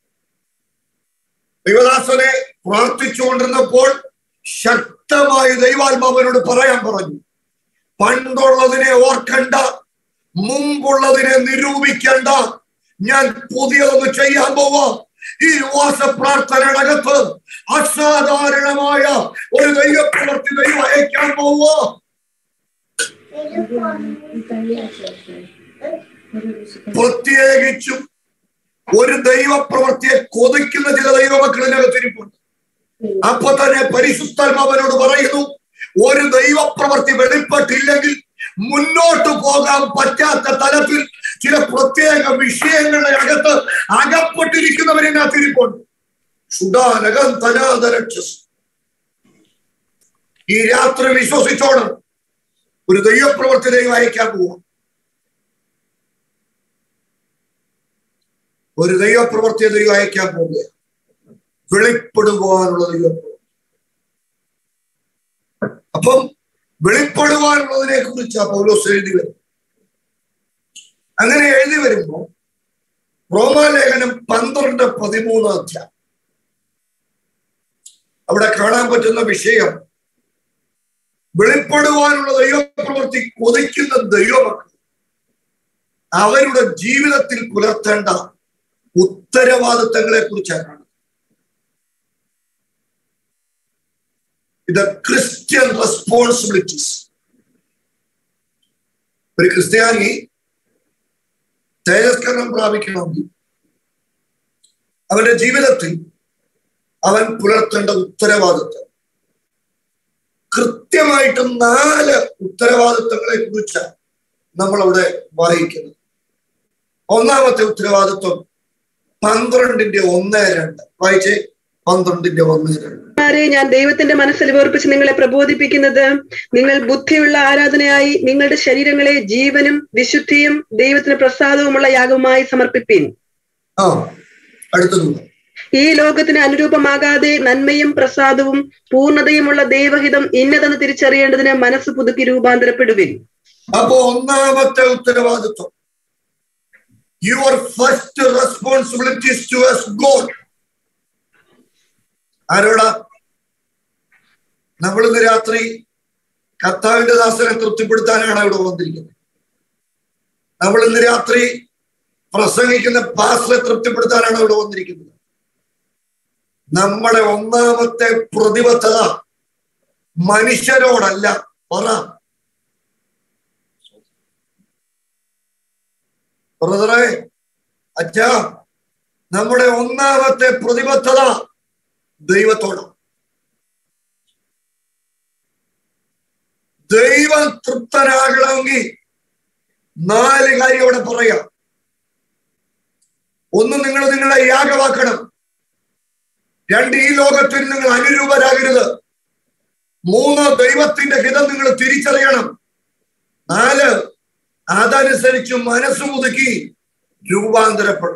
ദൈവദാസനെ പ്രാർത്ഥിച്ചുകൊണ്ടിരുന്നപ്പോൾ ശക്തമായി ദൈവാത്മാവനോട് പറയാൻ പറഞ്ഞു പണ്ടുള്ളതിനെ ഓർക്കണ്ട മുമ്പുള്ളതിനെ നിരൂപിക്കണ്ട ഞാൻ പുതിയതൊന്ന് ചെയ്യാൻ പോവാ ഈ ഉപവാസ പ്രാർത്ഥനയുടെ അസാധാരണമായ ഒരു ദൈവപ്രവർത്തി ദൈവം അയക്കാൻ പോവാ പ്രത്യേകിച്ചും ഒരു ദൈവപ്രവർത്തിയെ കൊതിക്കുന്ന ചില ദൈവമക്കളിനകത്തിരിപ്പുണ്ട് അപ്പൊ തന്നെ പരിശുദ്ധാത്മാവനോട് പറയുന്നു ഒരു ദൈവപ്രവർത്തി വെളിപ്പെട്ടില്ലെങ്കിൽ മുന്നോട്ട് പോകാൻ പറ്റാത്ത തലത്തിൽ ചില പ്രത്യേക വിഷയങ്ങളുടെ അകത്ത് അകപ്പെട്ടിരിക്കുന്നവരിനകത്തിരിപ്പുണ്ട് സുഡാനകം തനാദരക്ഷസ് ഈ രാത്രി വിശ്വസിച്ചോണം ഒരു ദൈവപ്രവർത്തി ദൈവം അയക്കാൻ പോവാം ഒരു ദൈവപ്രവർത്തിയെ ദൈവം അയക്കാൻ പോവുക വെളിപ്പെടുവാനുള്ള ദൈവപ്രവർത്തി അപ്പം വെളിപ്പെടുവാനുള്ളതിനെ കുറിച്ച് പൗലോസ് എഴുതി വരും അങ്ങനെ എഴുതി വരുമ്പോ റോമാലേഖനം പന്ത്രണ്ട് പതിമൂന്ന് അധ്യായം അവിടെ കാണാൻ പറ്റുന്ന വിഷയം വെളിപ്പെടുവാനുള്ള ദൈവപ്രവൃത്തി കൊതിക്കുന്ന ദൈവമക്കൾ അവരുടെ ജീവിതത്തിൽ പുലർത്തേണ്ട ഉത്തരവാദിത്തങ്ങളെ കുറിച്ചാണ് കാണുന്നത് ഇത് ക്രിസ്ത്യൻ റെസ്പോൺസിബിലിറ്റീസ് ഒരു ക്രിസ്ത്യാനി തേജസ്കരണം പ്രാപിക്കണമെങ്കിൽ അവന്റെ ജീവിതത്തിൽ അവൻ പുലർത്തേണ്ട ഉത്തരവാദിത്തം കൃത്യമായിട്ട് നാല് ഉത്തരവാദിത്തങ്ങളെ കുറിച്ചാണ് നമ്മൾ അവിടെ വായിക്കുന്നത് ഒന്നാമത്തെ ഉത്തരവാദിത്വം പന്ത്രണ്ടിന്റെ ഒന്ന് രണ്ട് വായിച്ചേ പന്ത്രണ്ടിന്റെ ഒന്ന് രണ്ട് ആരെ ഞാൻ ദൈവത്തിന്റെ മനസ്സിൽ വേർപ്പിച്ച് നിങ്ങളെ പ്രബോധിപ്പിക്കുന്നത് നിങ്ങൾ ബുദ്ധിയുള്ള ആരാധനയായി നിങ്ങളുടെ ശരീരങ്ങളെ ജീവനും വിശുദ്ധിയും ദൈവത്തിന് പ്രസാദവുമുള്ള യാഗവുമായി സമർപ്പിപ്പിൻ ആ അടുത്തത് ഈ ലോകത്തിന് അനുരൂപമാകാതെ നന്മയും പ്രസാദവും പൂർണ്ണതയുമുള്ള ദൈവഹിതം ഇന്നതെന്ന് തിരിച്ചറിയേണ്ടതിന് മനസ്സ് പുതുക്കി രൂപാന്തരപ്പെടുവിൻ അപ്പോ ഒന്നാമത്തെ ഉത്തരവാദിത്വം your first responsibilities to as God ആരോടാ നമ്മൾ ഇന്ന് രാത്രി കർത്താവിന്റെ ദാസനെ തൃപ്തിപ്പെടുത്താനാണ് ഇവിടെ വന്നിരിക്കുന്നത് നമ്മൾ ഇന്ന് രാത്രി പ്രസംഗിക്കുന്ന പാസ്റ്ററെ തൃപ്തിപ്പെടുത്താനാണ് ഇവിടെ വന്നിരിക്കുന്നത് നമ്മുടെ ഒന്നാമത്തെ പ്രതിബദ്ധത മനുഷ്യരോടല്ല പറ ബ്രദറെ അച്ഛാ നമ്മുടെ ഒന്നാമത്തെ പ്രതിബദ്ധത ദൈവത്തോടാണ് ദൈവം തൃപ്തനാകണമെങ്കിൽ നാല് കാര്യം അവിടെ പറയാം ഒന്ന് നിങ്ങൾ നിങ്ങളെ യാഗമാക്കണം രണ്ട് ഈ ലോകത്തിൽ നിങ്ങൾ അനുരൂപരാകരുത് മൂന്ന് ദൈവത്തിന്റെ ഹിതം നിങ്ങൾ തിരിച്ചറിയണം നാല് അതനുസരിച്ച് മനസ്സ് മുതുക്കി രൂപാന്തരപ്പെടും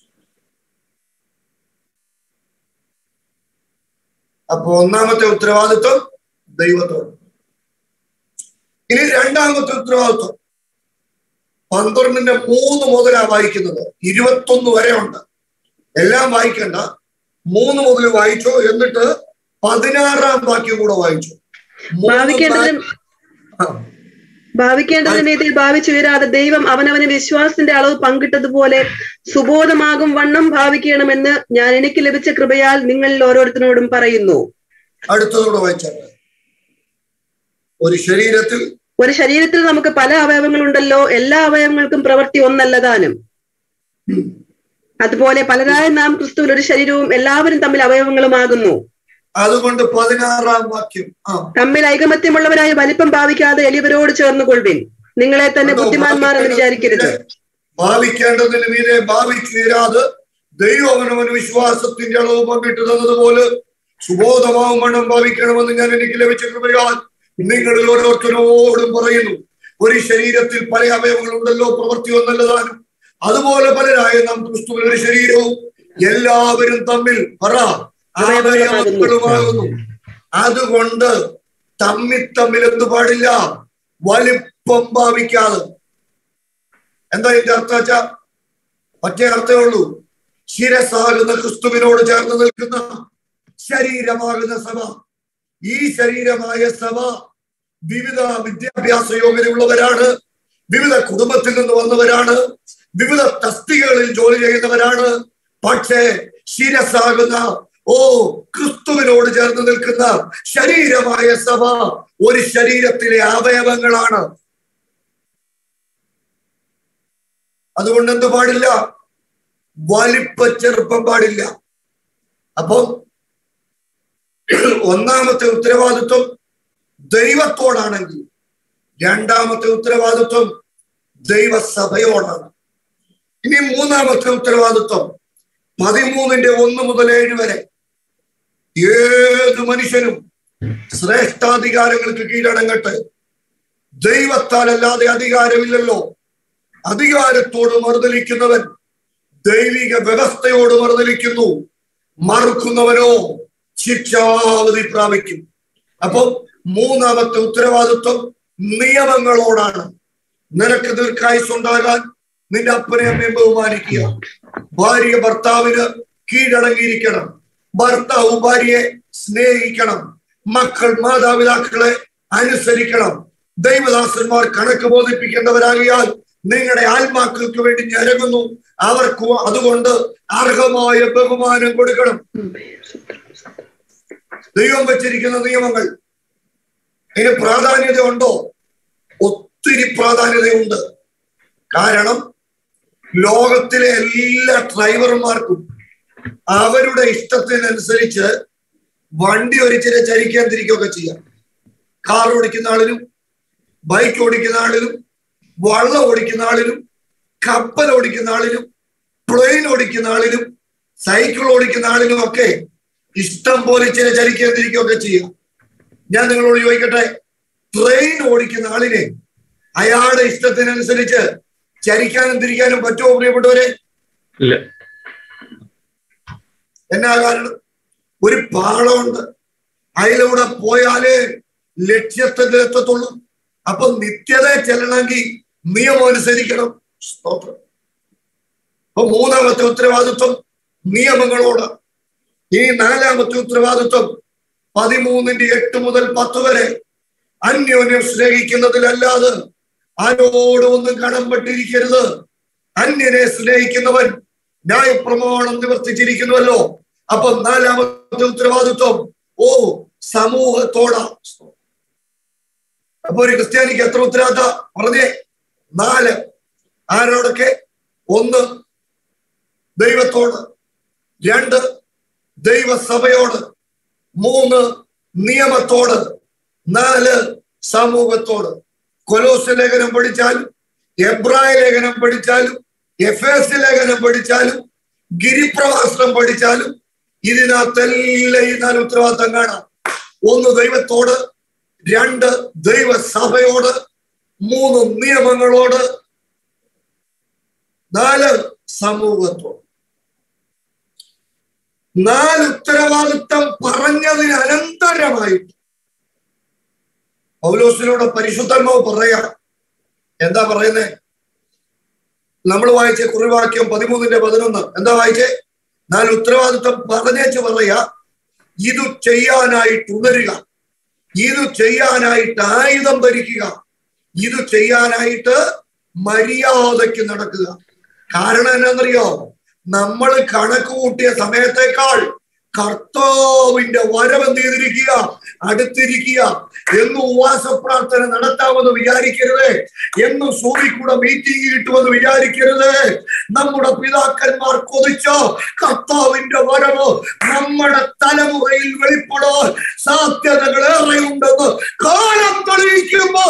അപ്പൊ ഒന്നാമത്തെ ഉത്തരവാദിത്വം ദൈവത്തോട് ഇനി രണ്ടാമത്തെ ഉത്തരവാദിത്വം പന്ത്രണ്ടിന്റെ മൂന്ന് മുതലാ വായിക്കുന്നത് ഇരുപത്തൊന്ന് വരെ ഉണ്ട് എല്ലാം വായിക്കണ്ട മൂന്ന് മുതൽ വായിച്ചോ എന്നിട്ട് പതിനാറാം വാക്യം കൂടെ വായിച്ചു മൂന്ന് ഭാവിക്കേണ്ടതിന് ആ, ഭാവിക്കേണ്ടതിന് ഇതിൽ ഭാവിച്ചു വരാതെ ദൈവം അവനവന് വിശ്വാസത്തിന്റെ അളവ് പങ്കിട്ടതുപോലെ സുബോധമാകും വണ്ണം ഭാവിക്കണമെന്ന് ഞാൻ എനിക്ക് ലഭിച്ച കൃപയാൽ നിങ്ങളിൽ ഓരോരുത്തരോടും പറയുന്നു അടുത്തതൂടെ വായിച്ചാൽ ഒരു ശരീരത്തിൽ ഒരു ശരീരത്തിൽ നമുക്ക് പല അവയവങ്ങളുണ്ടല്ലോ എല്ലാ അവയവങ്ങൾക്കും പ്രവൃത്തി ഒന്നല്ലതാനും അതുപോലെ പലരായ നാം ക്രിസ്തുവിൽ ഒരു ശരീരവും എല്ലാവരും തമ്മിൽ അവയവങ്ങളുമാകുന്നു അതുകൊണ്ട് പതിനാറാം വാക്യം ആ തമ്മിൽ ഐകമത്യമുള്ളവരായി വലിപ്പം ഭാവിക്കാതെ എളിയവരോട് ചേർന്ന് കൊള്ളുവിൻ നിങ്ങളെ തന്നെ ബുദ്ധിമാന്മാർ എന്ന് വിചാരിക്കരുത് ഭാവിക്കേണ്ടതിന് മീതെ ഭാവിച്ചു തീരാതെ ദൈവം അവനവന് വിശ്വാസത്തിന്റെ അളവ് പങ്കിട്ട് തന്നതുപോലെ സുബോധമാവും വണ്ണം ഭാവിക്കണമെന്ന് ഞാൻ എനിക്ക് ലഭിച്ച കൃപയാൽ നിങ്ങളിൽ ഓരോരുത്തരോടും പറയുന്നു ഒരു ശരീരത്തിൽ പല അവയവങ്ങളുണ്ടല്ലോ പ്രവൃത്തി ഒന്നല്ലതാനും അതുപോലെ പലരായ നാം ക്രിസ്തുവിൽ ഒരു ശരീരവും എല്ലാവരും തമ്മിൽ പറ അവയവങ്ങളുമാകുന്നു അതുകൊണ്ട് തമ്മിൽ തമ്മിൽ എന്ത് പാടില്ല വലിപ്പം ഭാവിക്കാതെ എന്താ ഇതിന്റെ അർത്ഥം വെച്ചാ ഒറ്റ അർത്ഥമേ ഉള്ളൂ ശിരസാകുന്ന ക്രിസ്തുവിനോട് ചേർന്ന് നിൽക്കുന്ന ശരീരമാകുന്ന സഭ ഈ ശരീരമായ സഭ വിവിധ വിദ്യാഭ്യാസ യോഗ്യതയുള്ളവരാണ് വിവിധ കുടുംബത്തിൽ നിന്ന് വന്നവരാണ് വിവിധ തസ്തികകളിൽ ജോലി ചെയ്യുന്നവരാണ് പക്ഷേ ശിരസാകുന്ന ഓ ക്രിസ്തുവിനോട് ചേർന്ന് നിൽക്കുന്ന ശരീരമായ സഭ ഒരു ശരീരത്തിലെ അവയവങ്ങളാണ് അതുകൊണ്ട് എന്ത് പാടില്ല വലിപ്പ ചെറുപ്പം പാടില്ല അപ്പം ഒന്നാമത്തെ ഉത്തരവാദിത്വം ദൈവത്തോടാണെങ്കിൽ രണ്ടാമത്തെ ഉത്തരവാദിത്വം ദൈവസഭയോടാണ് ഇനി മൂന്നാമത്തെ ഉത്തരവാദിത്വം പതിമൂന്നിന്റെ ഒന്ന് മുതൽ ഏഴ് വരെ ഏത് മനുഷ്യനും ശ്രേഷ്ഠാധികാരങ്ങൾക്ക് കീഴടങ്ങട്ടെ ദൈവത്താൽ അല്ലാതെ അധികാരമില്ലല്ലോ അധികാരത്തോട് മറുതലിക്കുന്നവൻ ദൈവിക വ്യവസ്ഥയോട് മറുതലിക്കുന്നു മറുക്കുന്നവനോ ശിക്ഷാവധി പ്രാപിക്കും അപ്പൊ മൂന്നാമത്തെ ഉത്തരവാദിത്വം നിയമങ്ങളോടാണ് നിനക്ക് ദീർഘായുസ് ഉണ്ടാകാൻ നിന്റെ അപ്പനെ അമ്മയും ബഹുമാനിക്കുക ഭാര്യ ഭർത്താവിന് കീഴടങ്ങിയിരിക്കണം ഭർത്താവ് ഭാര്യയെ സ്നേഹിക്കണം മക്കൾ മാതാപിതാക്കളെ അനുസരിക്കണം ദൈവദാസന്മാർ കണക്ക് ബോധിപ്പിക്കേണ്ടവരാകിയാൽ നിങ്ങളുടെ ആത്മാക്കൾക്ക് വേണ്ടി ഞരങ്ങുന്നു അവർക്ക് അതുകൊണ്ട് അർഹമായ ബഹുമാനം കൊടുക്കണം ദൈവം വെച്ചിരിക്കുന്ന നിയമങ്ങൾ ഇതിന് പ്രാധാന്യത ഉണ്ടോ ഒത്തിരി പ്രാധാന്യതയുണ്ട് കാരണം ലോകത്തിലെ എല്ലാ ഡ്രൈവർമാർക്കും അവരുടെ ഇഷ്ടത്തിനനുസരിച്ച് വണ്ടി ഒരിച്ചിരി ചരിക്കാൻ തിരിക്കുകയൊക്കെ ചെയ്യാം കാർ ഓടിക്കുന്ന ആളിനും ബൈക്ക് ഓടിക്കുന്ന ആളിനും വള്ളം ഓടിക്കുന്ന ആളിനും കപ്പൽ ഓടിക്കുന്ന ആളിനും പ്ലെയിൻ ഓടിക്കുന്ന ആളിനും സൈക്കിൾ ഓടിക്കുന്ന ആളിനും ഒക്കെ ഇഷ്ടം പോലെ ചില ചലിക്കാൻ തിരിക്കുകയൊക്കെ ചെയ്യാം ഞാൻ നിങ്ങളോട് ചോദിക്കട്ടെ ട്രെയിൻ ഓടിക്കുന്ന ആളിനെ അയാളുടെ ഇഷ്ടത്തിനനുസരിച്ച് ചരിക്കാനും തിരിക്കാനും പറ്റുമോ പ്രിയപ്പെട്ടവരെ ഇല്ല എന്നാ കാരണം ഒരു പാളമുണ്ട് അതിലൂടെ പോയാലേ ലക്ഷ്യത്തിൽ എത്തത്തുള്ളൂ അപ്പൊ നിത്യത ചെല്ലണമെങ്കിൽ നിയമം അനുസരിക്കണം സ്തോത്രം അപ്പൊ മൂന്നാമത്തെ ഉത്തരവാദിത്വം നിയമങ്ങളോട് ഈ നാലാമത്തെ ഉത്തരവാദിത്വം പതിമൂന്നിന്റെ എട്ട് മുതൽ പത്ത് വരെ അന്യോന്യം സ്നേഹിക്കുന്നതിലല്ലാതെ ആരോടും ഒന്നും കടംപെട്ടിരിക്കരുത് അന്യനെ സ്നേഹിക്കുന്നവൻ ന്യായപ്രമാണം നിവർത്തിച്ചിരിക്കുന്നുവല്ലോ അപ്പൊ നാലാമത്തെ ഉത്തരവാദിത്വം ഓ സമൂഹത്തോടാ അപ്പൊ ഒരു ക്രിസ്ത്യാനിക്ക് എത്ര ഉത്തരവാദിത്ത പറഞ്ഞേ നാല് ആരോടൊക്കെ ഒന്ന് ദൈവത്തോട് രണ്ട് ദൈവസഭയോട് മൂന്ന് നിയമത്തോട് നാല് സമൂഹത്തോട് കൊലോസ് ലേഖനം പഠിച്ചാലും എബ്രായ ലേഖനം പഠിച്ചാലും എഫ് എസ് ലേഖനം പഠിച്ചാലും ഗിരിപ്രവാസനം പഠിച്ചാലും ഇതിനകത്തെല്ലാം ഈ നാല് ഉത്തരവാദിത്തം കാണാം ഒന്ന് ദൈവത്തോട് രണ്ട് ദൈവസഭയോട് മൂന്ന് നിയമങ്ങളോട് നാല് സമൂഹത്തോട് നാല് ഉത്തരവാദിത്തം പറഞ്ഞതിന് അനന്തരമായിട്ട് പൗലോസിനോട് പരിശുദ്ധന്മാവ് പറയാ എന്താ പറയുന്നേ നമ്മൾ വായിച്ച കുറിവാക്യം പതിമൂന്നിന്റെ പതിനൊന്ന് എന്താ വായിച്ചേ നാല് ഉത്തരവാദിത്വം പറഞ്ഞേച്ച് പറയാ ഇത് ചെയ്യാനായിട്ട് ഉണരുക ഇത് ചെയ്യാനായിട്ട് ആയുധം ധരിക്കുക ഇത് ചെയ്യാനായിട്ട് മര്യാദയ്ക്ക് നടക്കുക കാരണം എന്നാന്നറിയോ നമ്മൾ കണക്ക് കൂട്ടിയ സമയത്തേക്കാൾ കർത്താവിന്റെ വരവെന്ത് ചെയ്തിരിക്കുക അടുത്തിരിക്കുക എന്ന് ഉപവാസ പ്രാർത്ഥന നടത്താമെന്ന് വിചാരിക്കരുത് എന്ന് സൂര്യക്കൂടെ മീറ്റിംഗ് കിട്ടുമെന്ന് വിചാരിക്കരുത് നമ്മുടെ പിതാക്കന്മാർ കൊതിച്ചോ കർത്താവിന്റെ വരവ് നമ്മുടെ തലമുറയിൽ വെളിപ്പെടാൻ സാധ്യതകൾ ഏറെയുണ്ടെന്ന് കാലം തെളിയിക്കുമ്പോ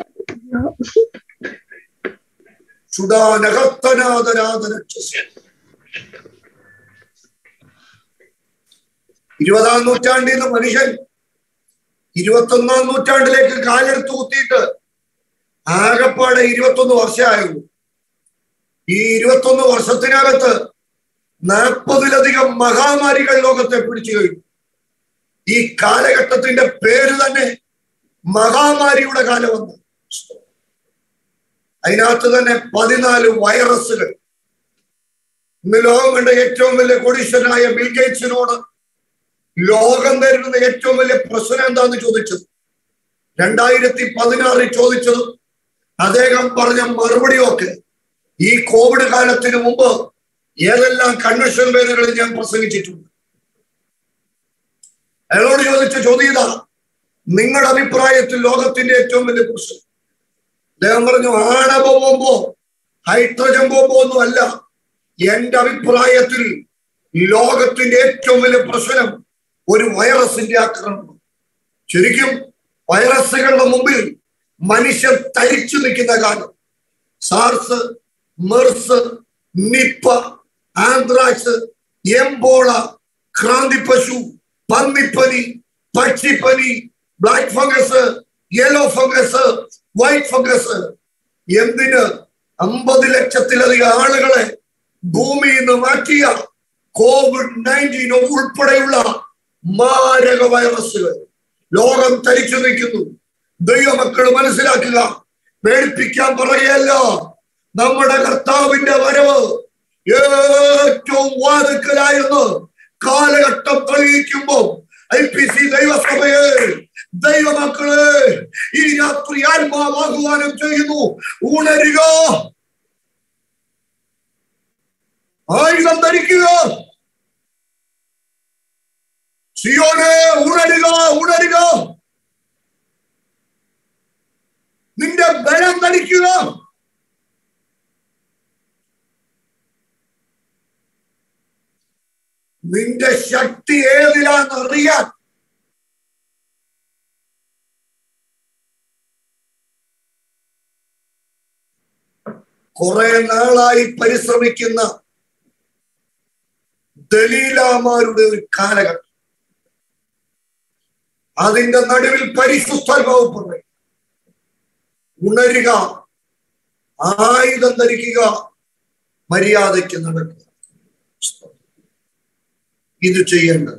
സുഡാനകത്തനാദരാധന ഇരുപതാം നൂറ്റാണ്ടിൽ നിന്ന് മനുഷ്യൻ ഇരുപത്തൊന്നാം നൂറ്റാണ്ടിലേക്ക് കാലെടുത്ത് കുത്തിയിട്ട് ആകപ്പാടെ ഇരുപത്തൊന്ന് വർഷമായുള്ളൂ ഈ ഇരുപത്തൊന്ന് വർഷത്തിനകത്ത് നാൽപ്പതിലധികം മഹാമാരികൾ ലോകത്തെ പിടിച്ചു കഴിഞ്ഞു ഈ കാലഘട്ടത്തിന്റെ പേര് തന്നെ മഹാമാരിയുടെ കാലമെന്ന് അതിനകത്ത് തന്നെ പതിനാല് വൈറസുകൾ ഇന്ന് ലോകം കണ്ട ഏറ്റവും വലിയ കോടീശ്വരനായ ബിൽഗേറ്റ്സിനോട് ലോകം നേരിടുന്ന ഏറ്റവും വലിയ പ്രശ്നം എന്താന്ന് ചോദിച്ചത് രണ്ടായിരത്തി പതിനാറിൽ ചോദിച്ചത് അദ്ദേഹം പറഞ്ഞ മറുപടിയൊക്കെ ഈ കോവിഡ് കാലത്തിന് മുമ്പ് ഏതെല്ലാം കൺവെൻഷൻ വേദികളിൽ ഞാൻ പ്രസംഗിച്ചിട്ടുണ്ട് അയാളോട് ചോദിച്ച ചോദ്യം ഇതാ നിങ്ങളുടെ അഭിപ്രായത്തിൽ ലോകത്തിന്റെ ഏറ്റവും വലിയ പ്രശ്നം അദ്ദേഹം പറഞ്ഞു ആണവ ബോംബോ ഹൈഡ്രജൻ ബോംബോ ഒന്നും അല്ല എന്റെ അഭിപ്രായത്തിൽ ലോകത്തിന്റെ ഏറ്റവും വലിയ പ്രശ്നം ഒരു വൈറസിന്റെ ആക്രമണം ശരിക്കും വൈറസുകളുടെ മുമ്പിൽ മനുഷ്യർ തരിച്ചു നിൽക്കുന്ന കാലം SARS MERS Nipah anthrax Ebola ക്രാന്തിപ്പശു പന്നിപ്പനി പക്ഷിപ്പനി black fungus yellow fungus white fungus എന്തിന് അമ്പത് ലക്ഷത്തിലധികം ആളുകളെ ഭൂമിയിൽ നിന്ന് മാറ്റിയ കോവിഡ് നയൻറ്റീൻ ഉൾപ്പെടെയുള്ള മാരക വൈറസുകൾ ലോകം തരിച്ചു നിൽക്കുന്നു ദൈവമക്കൾ മനസ്സിലാക്കുക പേടിപ്പിക്കാൻ പറയുകയല്ല നമ്മുടെ കർത്താവിന്റെ വരവ് ഏറ്റവും വാതുക്കലായെന്ന് കാലഘട്ടം തെളിയിക്കുമ്പോൾ ഐ പി സി ദൈവസഭയെ ദൈവമക്കളെ ഈ രാത്രി ആത്മാവ് ആഹ്വാനം ചെയ്യുന്നു ഉണരുക ആയുധം ധരിക്കുക സിയോനെ ഉണരുക ഉണരുക നിന്റെ ബലം ധരിക്കുക നിന്റെ ശക്തി ഏതിലാന്ന് അറിയാൻ കുറെ നാളായി പരിശ്രമിക്കുന്ന ദലീലാമാരുടെ ഒരു കാലഘട്ടം അതിന്റെ നടുവിൽ പരിശുദ്ധാത്മാവ് പറയും ഉണരുക ആയുധം ധരിക്കുക മര്യാദയ്ക്ക് നടക്കുക ഇത് ചെയ്യേണ്ടത്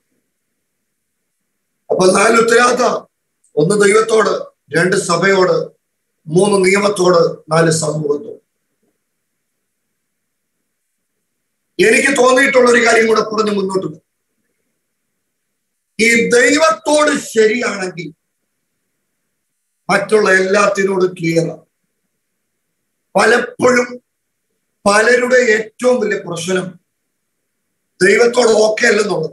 അപ്പൊ നാല് ഉത്തരവാദിത്ത ഒന്ന് ദൈവത്തോട് രണ്ട് സഭയോട് മൂന്ന് നിയമത്തോട് നാല് സമൂഹത്തോട് എനിക്ക് തോന്നിയിട്ടുള്ള ഒരു കാര്യം കൂടെ പറഞ്ഞ് മുന്നോട്ട് പോകും ഈ ദൈവത്തോട് ശരിയാണെങ്കിൽ മറ്റുള്ള എല്ലാത്തിനോടും ക്ലിയറാണ് പലപ്പോഴും പലരുടെ ഏറ്റവും വലിയ പ്രശ്നം ദൈവത്തോട് ഓക്കെ അല്ലെന്നുള്ളത്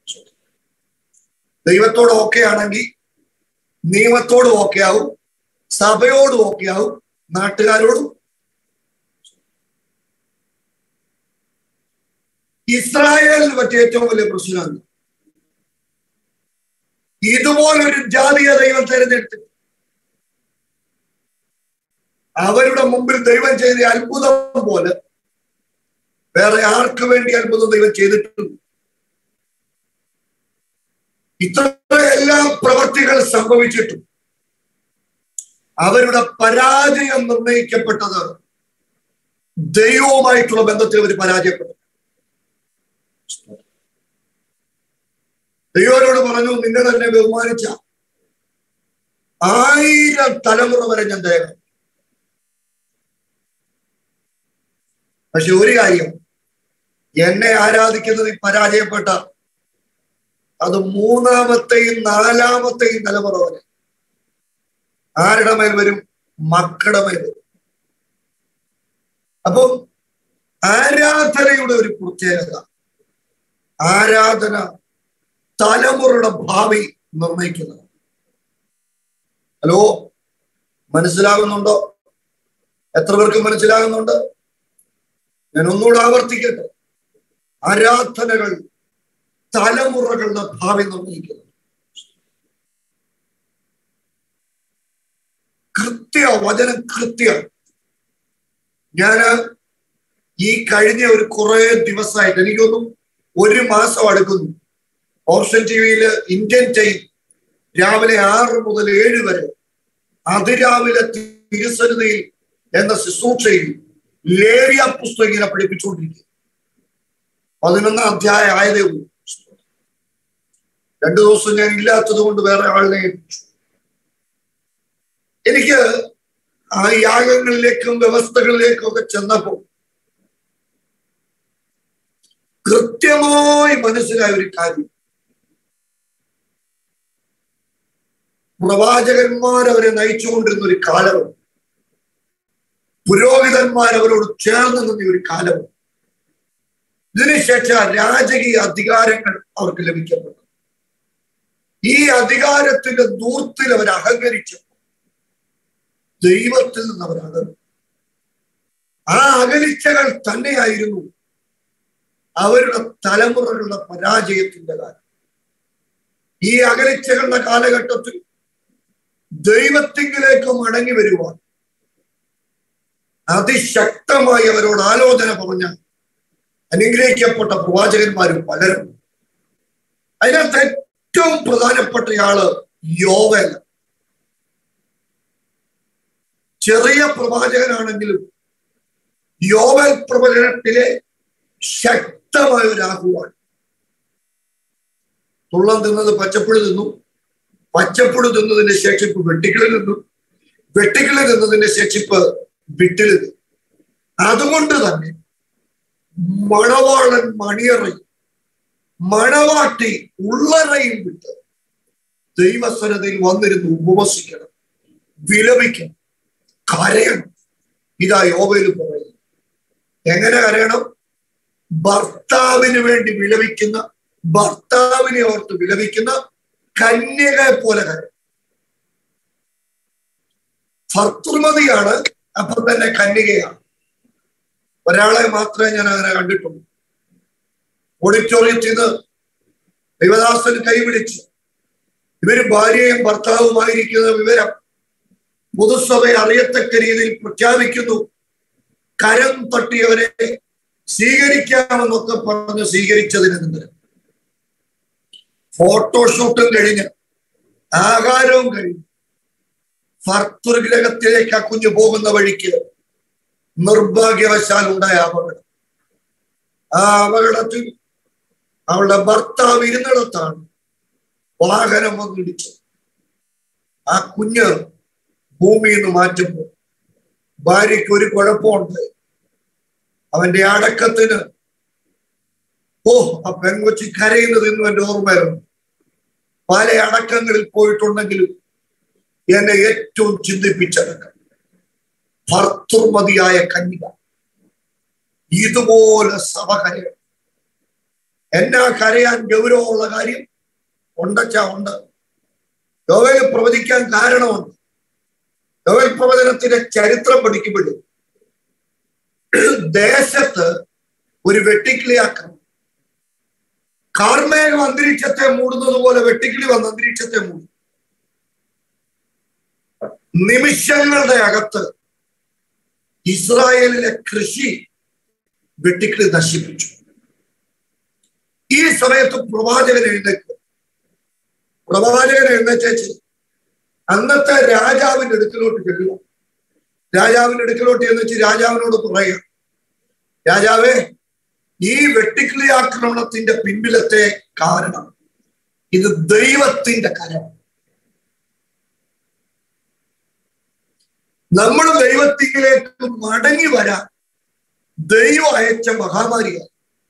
ദൈവത്തോട് ഓക്കെ ആണെങ്കിൽ നിയമത്തോട് ഓക്കെ ആവും സഭയോട് ഓക്കെ ആവും നാട്ടുകാരോടും ഇസ്രായേലിന് പറ്റിയ ഏറ്റവും വലിയ പ്രശ്നമാണ് ഇതുപോലൊരു ജാതീയ ദൈവം തിരഞ്ഞെടുത്ത് അവരുടെ മുമ്പിൽ ദൈവം ചെയ്ത അത്ഭുതം പോലെ വേറെ ആർക്ക് വേണ്ടി അത്ഭുതം ദൈവം ചെയ്തിട്ടുണ്ട് ഇത്രയെല്ലാം പ്രവർത്തികൾ സംഭവിച്ചിട്ടും അവരുടെ പരാജയം നിർണയിക്കപ്പെട്ടത് ദൈവവുമായിട്ടുള്ള ബന്ധത്തിൽ അവർ പരാജയപ്പെട്ടു ദൈവരോട് പറഞ്ഞു നിന്നെ തന്നെ ബഹുമാനിച്ച ആയിരം തലമുറ വരെ ഞാൻ ദയ പക്ഷെ ഒരു കാര്യം എന്നെ ആരാധിക്കുന്നതിൽ പരാജയപ്പെട്ട അത് മൂന്നാമത്തെയും നാലാമത്തെയും തലമുറ വരെ ആരുടെ മേൽ വരും മക്കളുടെ മേൽ വരും അപ്പം ആരാധനയുടെ ഒരു പ്രത്യേകത ആരാധന തലമുറയുടെ ഭാവി നിർണയിക്കുന്നത് ഹലോ മനസ്സിലാകുന്നുണ്ടോ എത്ര പേർക്ക് മനസ്സിലാകുന്നുണ്ട് ഞാൻ ഒന്നുകൂടെ ആവർത്തിക്കട്ടെ ആരാധനകൾ തലമുറകളുടെ ഭാവി നിർണ്ണയിക്കുന്നു കൃത്യ വചനം കൃത്യ ഞാന് ഈ കഴിഞ്ഞ ഒരു കുറെ ദിവസമായിട്ട് എനിക്കൊന്നും ഒരു മാസം അടുക്കുന്നു ഓപ്ഷൻ ടി വിയിൽ ഇന്ത്യൻ ടൈം രാവിലെ ആറ് മുതൽ ഏഴ് വരെ അതിരാവിലെ തിരുസന്നിധിയിൽ എന്ന ശുശ്രൂഷയിൽ ലേറിയ പുസ്തകം ഇങ്ങനെ പഠിപ്പിച്ചുകൊണ്ടിരിക്കുക പതിനൊന്നാം അധ്യായം ആയതേ ഉള്ളൂ രണ്ടു ദിവസം ഞാൻ ഇല്ലാത്തത് കൊണ്ട് വേറെ ആളിനെ ഏൽപ്പിച്ചു എനിക്ക് ആ യാഗങ്ങളിലേക്കും വ്യവസ്ഥകളിലേക്കും ഒക്കെ ചെന്നപ്പോൾ കൃത്യമായി മനസ്സിലായ ഒരു കാര്യം പ്രവാചകന്മാർ അവരെ നയിച്ചുകൊണ്ടിരുന്ന ഒരു കാലവും പുരോഹിതന്മാർ അവരോട് ചേർന്ന് നിന്ന ഒരു കാലവും ഇതിനുശേഷം രാജകീയ അധികാരങ്ങൾ അവർക്ക് ലഭിക്കപ്പെട്ടു ഈ അധികാരത്തിന്റെ ദൂർത്തിൽ അവർ അഹങ്കരിച്ചു ദൈവത്തിൽ നിന്ന് അവർ അകന്നു ആ അകലിച്ചകൾ തന്നെയായിരുന്നു അവരുടെ തലമുറകളുടെ പരാജയത്തിന്റെ കാലം ഈ അകലിച്ചകളുടെ കാലഘട്ടത്തിൽ ദൈവത്തിങ്കിലേക്ക് മടങ്ങി വരുവാൻ അതിശക്തമായി അവരോട് ആലോചന പറഞ്ഞ അനുഗ്രഹിക്കപ്പെട്ട പ്രവാചകന്മാരും പലരും അതിനകത്ത് ഏറ്റവും പ്രധാനപ്പെട്ടയാള് യോവൽ ചെറിയ പ്രവാചകനാണെങ്കിലും യോവൽ പ്രവചനത്തിലെ ശക്തമായ ഒരു ആഹ്വാനം തുള്ളം തിന്നത് പച്ചപ്പുഴ തിന്നു പച്ചപ്പുഴ തിന്നതിന്റെ ശേഷിപ്പ് വെട്ടിക്കിളിൽ നിന്നു വെട്ടിക്കിളിൽ നിന്നതിന്റെ ശേഷിപ്പ് വിട്ടിൽ നിന്നു അതുകൊണ്ട് തന്നെ മണവാളൻ മണിയറയും മണവാട്ടി ഉള്ളറയും വിട്ട് ദൈവസ്വരതയിൽ വന്നിരുന്ന് ഉപവസിക്കണം വിലപിക്കണം കരയണം ഇതാ യോവയിൽ പറയുന്നത് എങ്ങനെ കരയണം ഭർത്താവിന് വേണ്ടി വിലപിക്കുന്ന ഭർത്താവിനെ ഓർത്ത് വിലപിക്കുന്ന കന്യകയെ പോലെ കരയും ഭർത്തൃമതിയാണ് അപ്പം തന്നെ കന്യകയാണ് ഒരാളെ മാത്രമേ ഞാൻ അങ്ങനെ കണ്ടിട്ടുള്ളൂ ഓഡിറ്റോറിയത്തിൽ നിന്ന് ദൈവദാസൻ കൈപിടിച്ച് ഇവര് ഭാര്യയും ഭർത്താവുമായിരിക്കുന്ന വിവരം പൊതുസഭയെ അറിയത്തക്ക രീതിയിൽ പ്രഖ്യാപിക്കുന്നു കരം തട്ടിയവരെ സ്വീകരിക്കാമെന്നൊക്കെ പറഞ്ഞ് സ്വീകരിച്ചതിന് ഫോട്ടോഷൂട്ടും കഴിഞ്ഞ് ആകാരവും കഴിഞ്ഞ് ഭർത്തൃഗ്രഹത്തിലേക്ക് ആ കുഞ്ഞു പോകുന്ന വഴിക്ക് നിർഭാഗ്യവശാൽ ഉണ്ടായ അപകടം ആ അപകടത്തിൽ അവളുടെ ഭർത്താവ് ഇരുന്നിടത്താണ് വാഹനം വന്നിടിച്ചത് ആ കുഞ്ഞ് ഭൂമിയിൽ നിന്ന് മാറ്റുമ്പോൾ ഭാര്യയ്ക്ക് ഒരു കുഴപ്പമുണ്ട് അവന്റെ അടക്കത്തിന് ഓ ആ പെൺകൊച്ചി കരയുന്നത് ഇന്നും എന്റെ ഓർമ്മയുണ്ട് പല അടക്കങ്ങളിൽ പോയിട്ടുണ്ടെങ്കിലും എന്നെ ഏറ്റവും ചിന്തിപ്പിച്ചടക്കം ഭർത്തൃമതിയായ കന്യക ഇതുപോലെ സഭ കരയണം എന്നാ കരയാൻ ഗൗരവമുള്ള കാര്യം ഉണ്ടച്ചാ ഉണ്ട് യോവയിൽ പ്രവചിക്കാൻ കാരണമുണ്ട് യോവൽ പ്രവചനത്തിന്റെ ചരിത്രം പഠിക്കുമ്പോഴും ദേശത്ത് ഒരു വെട്ടിക്കിളി ആക്രമണം കാർമേഘം അന്തരീക്ഷത്തെ മൂടുന്നത് പോലെ വെട്ടിക്കിളി വന്ന് അന്തരീക്ഷത്തെ മൂടും നിമിഷങ്ങളുടെ അകത്ത് ഇസ്രായേലിലെ കൃഷി വെട്ടിക്കിളി നശിപ്പിച്ചു ഈ സമയത്ത് പ്രവാചകൻ എഴുന്നേക്കും പ്രവാചകൻ എഴുന്നേച്ചേച്ച് അന്നത്തെ രാജാവിന്റെ അടുക്കലോട്ട് ചെല്ലുക രാജാവിന്റെ അടുക്കലോട്ട് എന്ന് വെച്ച് രാജാവിനോട് പറയുക രാജാവേ ഈ വെട്ടിക്കിളി ആക്രമണത്തിന്റെ പിൻപിലത്തെ കാരണം ഇത് ദൈവത്തിന്റെ കരം നമ്മൾ ദൈവത്തിലേക്ക് മടങ്ങി വരാൻ ദൈവം അയച്ച മഹാമാരിയാണ്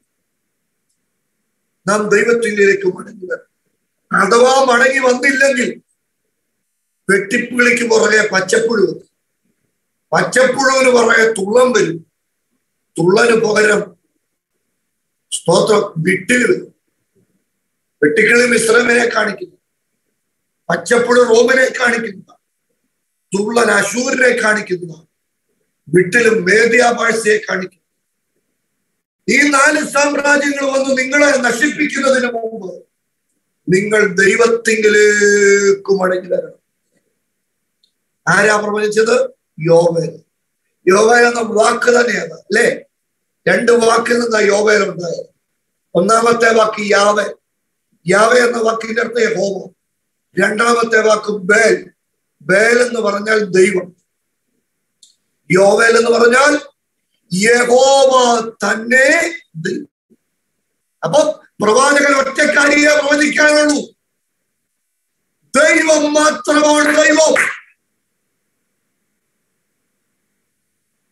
നാം ദൈവത്തിലേക്ക് മടങ്ങി വരണം അഥവാ മടങ്ങി വന്നില്ലെങ്കിൽ വെട്ടിപ്പുളിക്ക് പുറകെ പച്ചപ്പുഴു വരും പച്ചപ്പുഴുവിന് പുറകെ തുള്ളം വരും തുള്ളന് പകരം സ്തോത്രം വിട്ടിൽ വരും വെട്ടിക്കിളി മിശ്രമിനെ കാണിക്കുന്നു പച്ചപ്പുഴു റോമിനെ കാണിക്കുന്ന തുള്ളൻ അശൂരിനെ കാണിക്കുന്ന വിട്ടിലും മേദ്യാഭാഷയെ കാണിക്കുന്നു ഈ നാല് സാമ്രാജ്യങ്ങൾ വന്ന് നിങ്ങളെ നശിപ്പിക്കുന്നതിന് മുമ്പ് നിങ്ങൾ ദൈവത്തിങ്കിലേക്ക് മടങ്ങി വരണം ആരാ പ്രവചിച്ചത് യോവേൽ യോവേൽ എന്ന വാക്ക് തന്നെയാണ് അല്ലേ രണ്ട് വാക്കിൽ നിന്നാ യോവേൽ ഉണ്ടായത് ഒന്നാമത്തെ വാക്ക് യാവെ യാവെ എന്ന വാക്കിന്റെ അർത്ഥം യഹോവ രണ്ടാമത്തെ വാക്ക് ബേൽ ബേൽ എന്ന് പറഞ്ഞാൽ ദൈവം യോവേൽ എന്ന് പറഞ്ഞാൽ യഹോവ തന്നെ ദൈവം അപ്പൊ പ്രവാചകൻ ഒറ്റക്കാരിയെ പ്രവചിക്കാനുള്ളൂ ദൈവം മാത്രമാണ് ദൈവം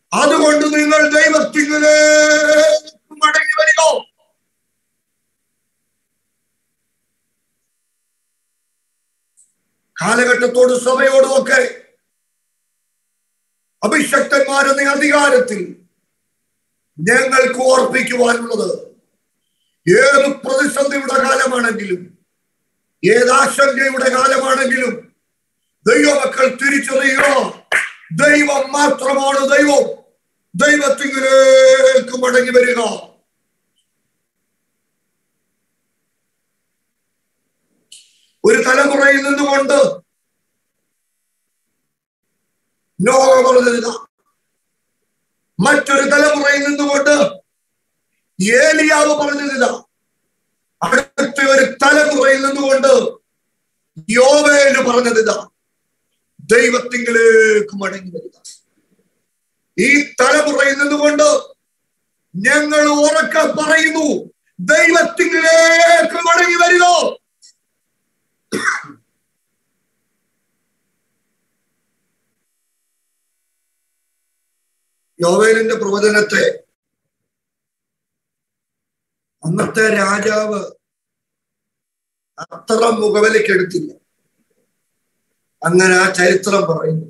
അതുകൊണ്ട് നിങ്ങൾ ദൈവത്തിലേക്ക് മടങ്ങി വരിക കാലഘട്ടത്തോടും സഭയോടും ഒക്കെ അഭിഷക്തന്മാരെന്ന അധികാരത്തിൽ ഞങ്ങൾക്ക് ഓർപ്പിക്കുവാനുള്ളത് ഏത് പ്രതിസന്ധിയുടെ കാലമാണെങ്കിലും ഏത് ആശങ്കയുടെ കാലമാണെങ്കിലും ദൈവമക്കൾ തിരിച്ചറിയുക ദൈവം മാത്രമാണ് ദൈവം ദൈവത്തിലേക്ക് മടങ്ങി വരിക ഒരു തലമുറയിൽ നിന്നുകൊണ്ട് നോഹ പറഞ്ഞത് മറ്റൊരു തലമുറയിൽ നിന്നുകൊണ്ട് ഏലിയാവ് പറഞ്ഞതില്ല അടുത്ത ഒരു തലമുറയിൽ നിന്നുകൊണ്ട് യോവേല് പറഞ്ഞതില്ല ദൈവത്തിങ്കിലേക്ക് മടങ്ങി വരിക ഈ തലമുറയിൽ നിന്നുകൊണ്ട് ഞങ്ങൾ ഉറക്കെ പറയുന്നു ദൈവത്തിങ്കിലേക്ക് മടങ്ങി വരിക യോവേലിന്റെ പ്രവചനത്തെ അന്നത്തെ രാജാവ് അത്ര മുഖവിലക്കെടുത്തില്ല അങ്ങനെ ആ ചരിത്രം പറയുന്നു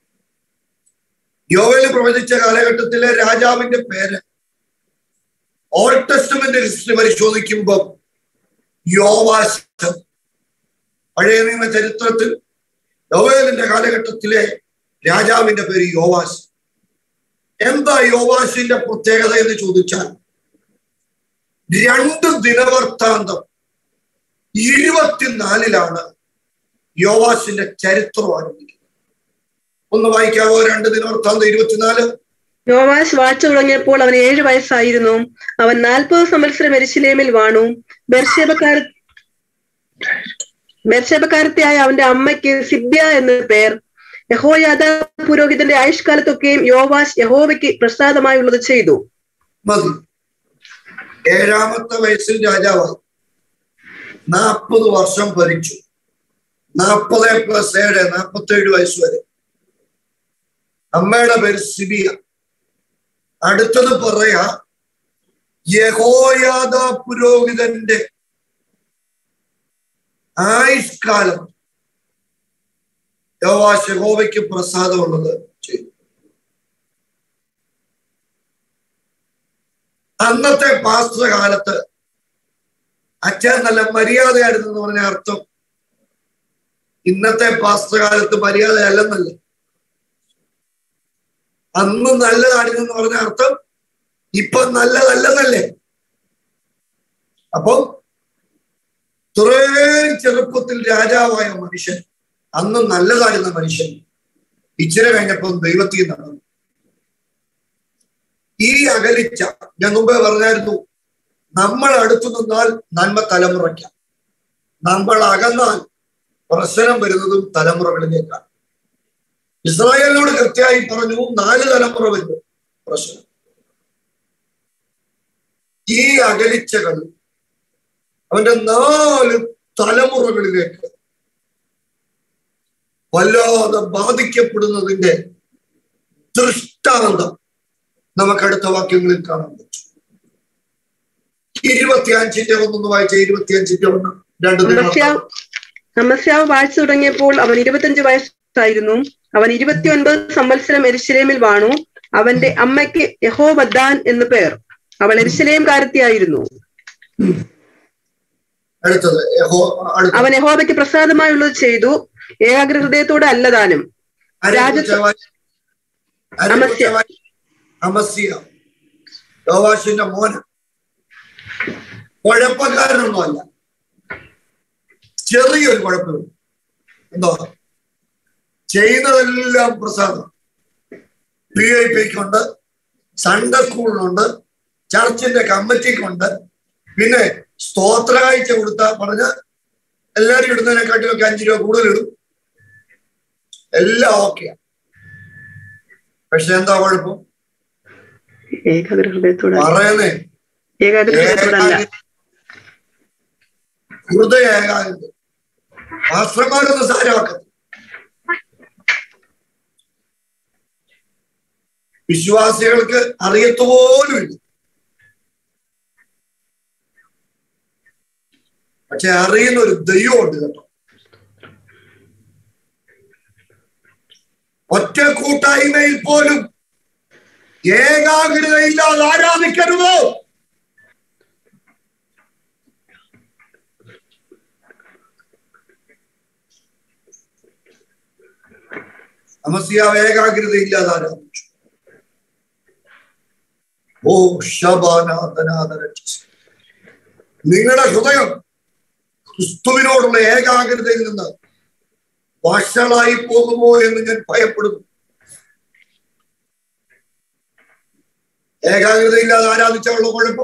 യോവേല് പ്രവചിച്ച കാലഘട്ടത്തിലെ രാജാവിന്റെ പേര് ഓൾഡ് ടെസ്റ്റ്മെന്റ് ഹിസ്റ്ററി പരിശോധിക്കുമ്പോൾ യോവാസ് പഴയ നിയമ ചരിത്രത്തിൽ യോവേലിന്റെ കാലഘട്ടത്തിലെ രാജാവിന്റെ പേര് യോവാസ് എന്താ യോവാസിന്റെ പ്രത്യേകത എന്ന് ചോദിച്ചാൽ രണ്ട് ദിനവൃത്താന്തം ഇരുപത്തിനാലിലാണ് യോവാസിന്റെ ചരിത്രം ആരംഭിക്കുന്നത് ഒന്ന് വായിക്കാവോ രണ്ട് ദിനവൃത്താന്തം ഇരുപത്തിനാല് യോവാശ് വാഴ്ച തുടങ്ങിയപ്പോൾ അവന് ഏഴു വയസ്സായിരുന്നു അവൻ നാൽപ്പത് സംവത്സരം എരിശിലേമിൽ വാണു ബെർഷേബക്കാര ബെർഷേബക്കാരത്തെയായ അവന്റെ അമ്മയ്ക്ക് സിബ്യ എന്ന പേർ യഹോയാദ പുരോഹിതന്റെ ആയുഷ്കാലത്തൊക്കെയും യോവാശ് യഹോവയ്ക്ക് പ്രസാദമായുള്ളത് ചെയ്തു മതി ഏഴാമത്തെ വയസ്സിൽ രാജാവായി നാൽപ്പത് വർഷം ഭരിച്ചു നാൽപ്പത് പ്ലസ് ഏഴ് നാൽപ്പത്തി ഏഴ് വയസ്സ് വരെ അമ്മയുടെ പേര് സിബിയ അടുത്തത് പറയാ യഹോയാദ പുരോഹിതന്റെ ആയുഷ്കാലം യോവാശ് യഹോവയ്ക്ക് പ്രസാദമുള്ളത് ചെയ്തു അന്നത്തെ പാസ്ത്ര കാലത്ത് അച്ഛൻ നല്ല മര്യാദയായിരുന്നു എന്ന് പറഞ്ഞ അർത്ഥം ഇന്നത്തെ പാസ്ത്ര കാലത്ത് മര്യാദയല്ലെന്നല്ല അന്ന് നല്ലതായിരുന്നു എന്ന് പറഞ്ഞ അർത്ഥം ഇപ്പൊ നല്ലതല്ലെന്നല്ലേ അപ്പം ഇത്രയും ചെറുപ്പത്തിൽ രാജാവായ മനുഷ്യൻ അന്ന് നല്ലതായിരുന്ന മനുഷ്യൻ ഇച്ചിരി കഴിഞ്ഞപ്പം ദൈവത്തിൽ നടന്നു ഈ അകലിച്ച ഞാൻ മുമ്പേ പറഞ്ഞായിരുന്നു നമ്മൾ അടുത്തു നിന്നാൽ നന്മ തലമുറയ്ക്കാം നമ്മൾ അകന്നാൽ പ്രശ്നം വരുന്നതും തലമുറകളിലേക്കാണ് ഇസ്രായേലിനോട് കൃത്യമായി പറഞ്ഞു നാല് തലമുറ വരും പ്രശ്നം ഈ അകലിച്ചകൾ അവന്റെ നാല് തലമുറകളിലേക്ക് വല്ലാതെ ബാധിക്കപ്പെടുന്നതിന്റെ ദൃഷ്ടാന്തം നമുക്ക് അടുത്ത വാക്യങ്ങളിൽ കാണാൻ പറ്റും ഇരുപത്തിയഞ്ചിന്റെ ഒന്നൊന്ന് വായിച്ച ഇരുപത്തിയഞ്ചിന്റെ ഒന്ന് രണ്ട് അമസ്യാവ് അമസ്യാവ് വാഴ്ച തുടങ്ങിയപ്പോൾ അവൻ ഇരുപത്തിയഞ്ച് വയസ്സായിരുന്നു അവൻ ഇരുപത്തിയൊൻപത് സംവത്സരം എരിശിലേമിൽ വാണു അവന്റെ അമ്മയ്ക്ക് യഹോബദ്ദാൻ എന്നു പേർ അവൾ എരിശിലേം കാരത്തിയായിരുന്നു അടുത്തത് യഹോ അടുത്ത അവൻ യഹോബയ്ക്ക് പ്രസാദമായുള്ളത് ചെയ്തു ഏകാഗ്ര ഹൃദയത്തോടെ അല്ലതാനും രാജ- അമസ്യ. അമസ്യ യോവാഷിന്റെ മോന കുഴപ്പക്കാരനൊന്നുമല്ല ചെറിയൊരു കുഴപ്പമില്ല എന്തോ ചെയ്യുന്നതെല്ലാം പ്രസാദം പി ഐ പിക്കുണ്ട് സൺഡേ സ്കൂളിനുണ്ട് ചർച്ചിന്റെ കമ്മിറ്റിക്കുണ്ട് പിന്നെ സ്തോത്ര കാഴ്ച കൊടുത്ത പറഞ്ഞ എല്ലാരും ഇടുന്നതിനെക്കാട്ടിലൊക്കെ അഞ്ചു രൂപ കൂടുതൽ ഇടും എല്ലാം ഓക്കെയാ പക്ഷെ എന്താ കുഴപ്പം ഏകാഗ്ര ഹൃദയത്തോടെ പറയുന്നേ ഏകാഗ്ര ഹൃദയത്തോടെ അല്ല ഹൃദയ ഏകാഗ്രത മാസ്റ്റർമാരൊന്നും സാരമാക്കത്തില്ല വിശ്വാസികൾക്ക് അറിയത്തുപോലുമില്ല പക്ഷെ അറിയുന്ന ഒരു ദൈവമുണ്ട് കേട്ടോ ഒറ്റ കൂട്ടായ്മയിൽ പോലും ഏകാഗ്രതയില്ലാതെ ആരാധിക്കരുത് അമസിയാവ് ഏകാഗ്രതയില്ലാതെ ആരാധിച്ചു ഓ ശബാനാഥനാഥന നിങ്ങളുടെ ഹൃദയം ക്രിസ്തുവിനോടുള്ള ഏകാഗ്രതയിൽ നിന്ന് വഷളായി പോകുമോ എന്ന് ഞാൻ ഭയപ്പെടുന്നു ഏകാഗ്രതയില്ലാതെ ആരാധിച്ചുള്ള കുഴപ്പം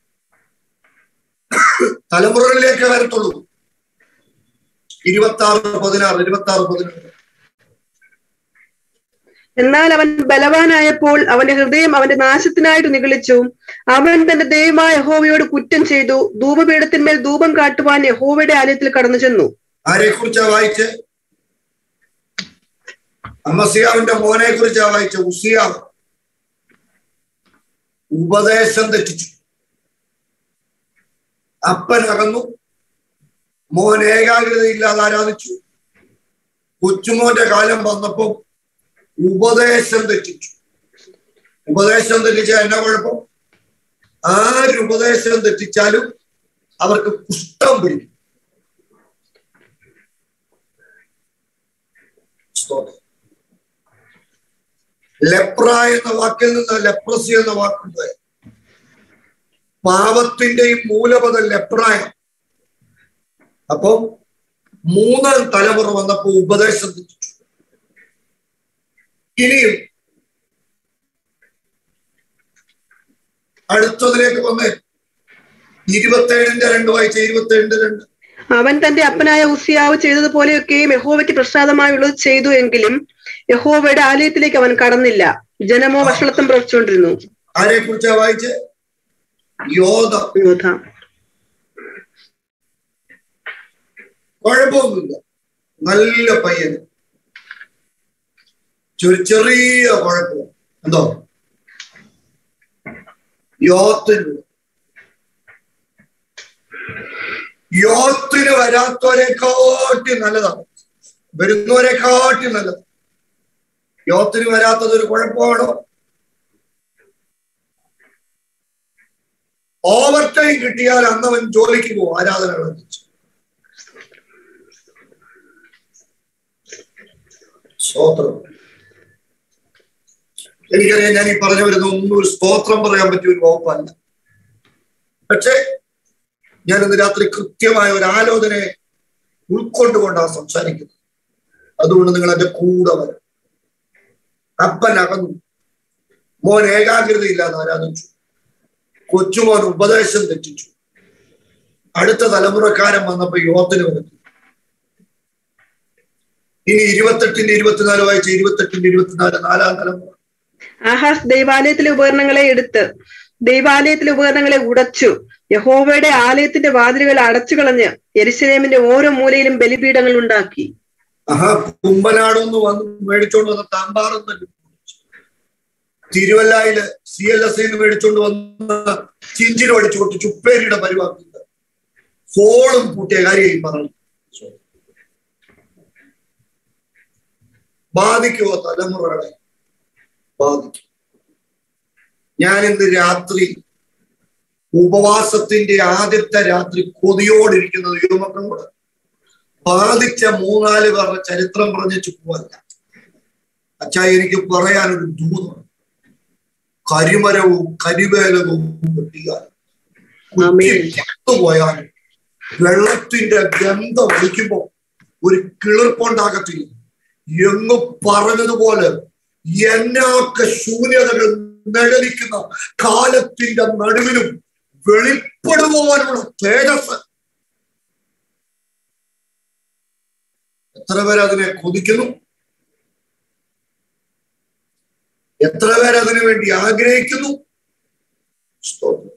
തലമുറകളിലേക്ക് വരത്തുള്ളൂ ഇരുപത്തി ആറ് പതിനാറ് ഇരുപത്തി ആറ് പതിനാറ് എന്നാൽ അവൻ ബലവാനായപ്പോൾ അവന്റെ ഹൃദയം അവന്റെ നാശത്തിനായിട്ട് നിഗളിച്ചു അവൻ തന്റെ ദൈവമായ യഹോവയോട് കുറ്റം ചെയ്തു ധൂപപീഠത്തിന്മേൽ ധൂപം കാട്ടുവാൻ യഹോവയുടെ ആലയത്തിൽ കടന്നു ചെന്നു ആരെ കുറിച്ചാ വായിച്ച് അമ്മസിയാവിന്റെ മോനെ കുറിച്ചാ വായിച്ച ഉസിയാവ് ഉപദേശം തെറ്റിച്ചു അപ്പൻ അകന്നു മോൻ ഏകാഗ്രതയില്ലാതെ ആരാധിച്ചു കൊച്ചുമോന്റെ കാലം വന്നപ്പോ ഉപദേശം തെറ്റിച്ചു ഉപദേശം തെറ്റിച്ച എന്നാ കുഴപ്പം ആര് ഉപദേശം തെറ്റിച്ചാലും അവർക്ക് കുഷ്ഠം പിടിക്കും ലെപ്ര എന്ന വാക്കിൽ നിന്ന് ലെപ്രസി എന്ന വാക്കുണ്ട് പാപത്തിന്റെയും മൂലപദം ലെപ്രായ അപ്പം മൂന്നാം തലമുറ വന്നപ്പോ ഉപദേശം തെറ്റിച്ചു ഇനിയും അടുത്തതിലേക്ക് വന്ന് ഇരുപത്തേഴിന്റെ രണ്ട് വായിച്ച ഇരുപത്തേഴിന്റെ രണ്ട് അവൻ തന്റെ അപ്പനായ ഉസിയാവ് ചെയ്തതുപോലെയൊക്കെയും യഹോവയ്ക്ക് പ്രസാദമായുള്ളത് ചെയ്തു എങ്കിലും യഹോവയുടെ ആലയത്തിലേക്ക് അവൻ കടന്നില്ല ജനമോ വഷളത്വം പ്രവർത്തിച്ചുകൊണ്ടിരുന്നു ആരെ കുറിച്ചാ വായിച്ച് യോധ യോധ കുഴപ്പമൊന്നുമില്ല നല്ല പയ്യന് ഒരു ചെറിയ കുഴപ്പം എന്തോ യോത്തിന് യോത്തിന് വരാത്തവരെക്കാട്ടി നല്ലതാണ് വരുന്നവരെക്കാട്ടി നല്ലത് യോത്തിന് വരാത്തത് ഒരു കുഴപ്പമാണോ ഓവർ ടൈം കിട്ടിയാൽ അന്നവൻ ജോലിക്ക് പോകും ആരാധനകൾ വെച്ച് സ്തോത്രം എനിക്കറിയാം ഞാൻ ഈ പറഞ്ഞു വരുന്ന ഒന്നും ഒരു സ്തോത്രം പറയാൻ പറ്റിയ ഒരു വകുപ്പല്ല പക്ഷേ ഞാൻ ഇന്ന് രാത്രി കൃത്യമായ ഒരു ആലോചനയെ ഉൾക്കൊണ്ടുകൊണ്ടാണ് സംസാരിക്കുന്നത് അതുകൊണ്ട് നിങ്ങൾ എന്റെ കൂടെ വരും അപ്പൻ അകന്നു മോൻ ഏകാഗ്രതയില്ലാതെ ആരാധിച്ചു കൊച്ചുമോൻ ഉപദേശം തെറ്റിച്ചു അടുത്ത തലമുറക്കാരൻ വന്നപ്പോ യോത്തിന് വരുന്നു ഇനി ഇരുപത്തെട്ടിന്റെ ഇരുപത്തിനാല് വായിച്ച ഇരുപത്തെട്ടിന്റെ ഇരുപത്തിനാല് നാലാം തലമുറ ആഹാസ് ദൈവാലയത്തിലെ ഉപകരണങ്ങളെ എടുത്ത് ദൈവാലയത്തിലെ ഉപകരണങ്ങളെ ഉടച്ചു യഹോവയുടെ ആലയത്തിന്റെ വാതിലുകൾ അടച്ചു കളഞ്ഞ് എരിശലേമിന്റെ ഓരോ മൂലയിലും ബലിപീഠങ്ങൾ ഉണ്ടാക്കി ആഹാ കുമ്പനാടൊന്ന് വന്ന് മേടിച്ചോണ്ട് വന്ന താമ്പാറും തന്നെ തിരുവല്ലായില് സി എൽ എസ് ഐന്ന് മേടിച്ചോണ്ട് വന്ന ചിഞ്ചിന് അടിച്ചു പൊട്ടിച്ച് ഉപ്പേരിയുടെ പരിവാക്കുണ്ട് ഫോളും പൂട്ടിയ കാര്യം പറഞ്ഞു ബാധിക്കുമോ തലമുറകളെ ബാധിക്കും ഞാൻ ഇന്ന് രാത്രി ഉപവാസത്തിന്റെ ആദ്യത്തെ രാത്രി കൊതിയോടിരിക്കുന്ന ദൈവമക്കളോട് ബാധിച്ച മൂന്നാല് പേരുടെ ചരിത്രം പറഞ്ഞിട്ട് പോവല്ല അച്ഛാ എനിക്ക് പറയാനൊരു ദൂതമാണ് കരിമരവും കരിവേലവും വെട്ടിയാൽ പോയാൽ വെള്ളത്തിന്റെ ഗന്ധം ഒഴിക്കുമ്പോ ഒരു കിളിർപ്പുണ്ടാകത്തില്ല എന്ന് പറഞ്ഞതുപോലെ എന്നൊക്കെ ശൂന്യതകൾ നിഴലിക്കുന്ന കാലത്തിന്റെ നടുവിലും വെളിപ്പെടുവാനുള്ള തേജസ് എത്ര പേർ അതിനെ കൊതിക്കുന്നു എത്ര പേർ അതിനു വേണ്ടി ആഗ്രഹിക്കുന്നു സ്തോത്രം.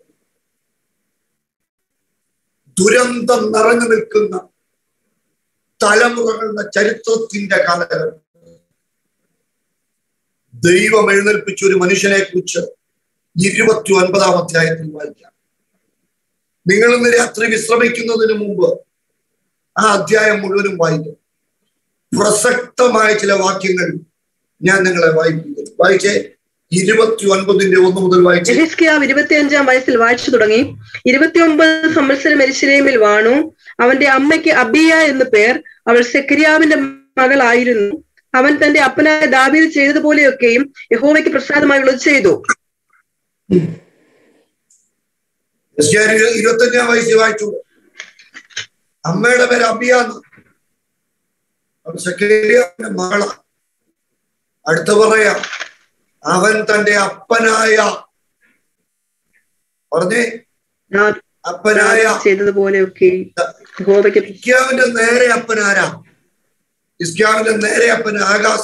ദുരന്തം നിറഞ്ഞു നിൽക്കുന്ന തലമുറകളുടെ ചരിത്രത്തിന്റെ കാലഘട്ടം ദൈവം എഴുന്നേൽപ്പിച്ച ഒരു മനുഷ്യനെ കുറിച്ച് ഇരുപത്തി ഒൻപതാം അധ്യായത്തിൽ വായിക്കാം നിങ്ങൾ ഇന്ന് രാത്രി വിശ്രമിക്കുന്നതിന് മുമ്പ് ആ അധ്യായം മുഴുവനും വായിക്കും പ്രസക്തമായ ചില വാക്യങ്ങൾ ഞാൻ നിങ്ങളെ വായിപ്പിക്കുന്നു വായിച്ചേ ഇരുപത്തി ഒൻപതിന്റെ ഒന്ന് മുതൽ വായിച്ചേ എഹിസ്കിയാവ് ഇരുപത്തിയഞ്ചാം വയസ്സിൽ വാഴ്ച തുടങ്ങി ഇരുപത്തിയൊമ്പത് സംവത്സരം എരിശിലേമിൽ വാണു അവന്റെ അമ്മയ്ക്ക് അബിയ എന്ന് പേർ അവൾ സെക്രിയാവിന്റെ മകളായിരുന്നു അവൻ തന്റെ അപ്പനായ ദാവീദ് ചെയ്തതുപോലെയൊക്കെയും യഹോവയ്ക്ക് പ്രസാദമായുള്ളത് ചെയ്തു ഇരുപത്തഞ്ചാം വയസ്സിൽ വായിച്ചു അമ്മയുടെ പേര് അബിയാന്ന് അവൾ സെക്രിയാവിന്റെ മകള അടുത്ത പറയാ അവൻ തന്റെ അപ്പനായ പറഞ്ഞേ ഞാൻ അപ്പനായ ചെയ്തതുപോലെയൊക്കെ യഹോവയ്ക്ക് ഇസ്ക്യാവിന്റെ നേരെ അപ്പനാരാ ഇസ്ക്യാവിന്റെ നേരെ അപ്പൻ ആകാശ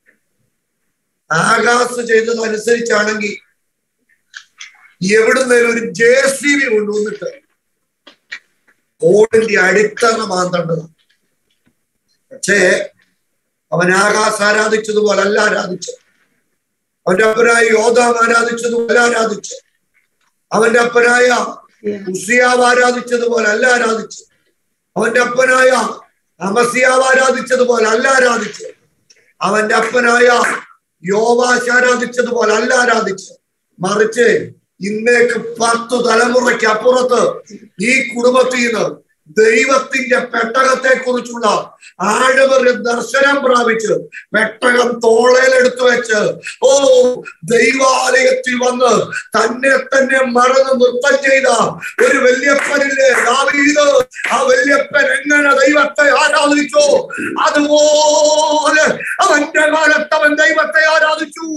ആകാശ് ചെയ്തതനുസരിച്ചാണെങ്കിൽ എവിടുന്നേലും ഒരു ജെ സി ബി കൊണ്ടുവന്നിട്ട് ഓടിന്റെ അടിത്തറ മാന്തേണ്ടതാണ് പക്ഷേ അവൻ ആകാശ് ആരാധിച്ചതുപോലെ അല്ല ആരാധിച്ചത് അവന്റെ അപ്പനായ യോധാം ആരാധിച്ചതുപോലെ ആരാധിച്ചത് അവന്റെ അപ്പനായ ഉസിയാവ് ആരാധിച്ചതുപോലെ അല്ല ആരാധിച്ചത് അവന്റെ അപ്പനായ അമസിയാവ് ആരാധിച്ചതുപോലെ അല്ല ആരാധിച്ചത് അവന്റെ അപ്പനായ യോവാശ് ആരാധിച്ചതുപോലെ അല്ല ആരാധിച്ചത് മറിച്ച് ഇന്നേക്ക് പത്തു തലമുറയ്ക്ക് അപ്പുറത്ത് ഈ കുടുംബത്തിൽ നിന്ന് ദൈവത്തിന്റെ പെട്ടകത്തെ കുറിച്ചുള്ള ആഴവര് ദർശനം പ്രാപിച്ച് പെട്ടകം തോളയിലെടുത്തു വെച്ച് ഓ ദൈവാലയത്തിൽ വന്ന് തന്നെ തന്നെ മറന്ന് നൃത്തം ചെയ്ത ഒരു വല്യപ്പനില്ലേ ദാവീദ് ആ വല്യപ്പൻ എങ്ങനെ ദൈവത്തെ ആരാധിച്ചു അതുപോലെ അവന്റെ കാലത്ത് അവൻ ദൈവത്തെ ആരാധിച്ചു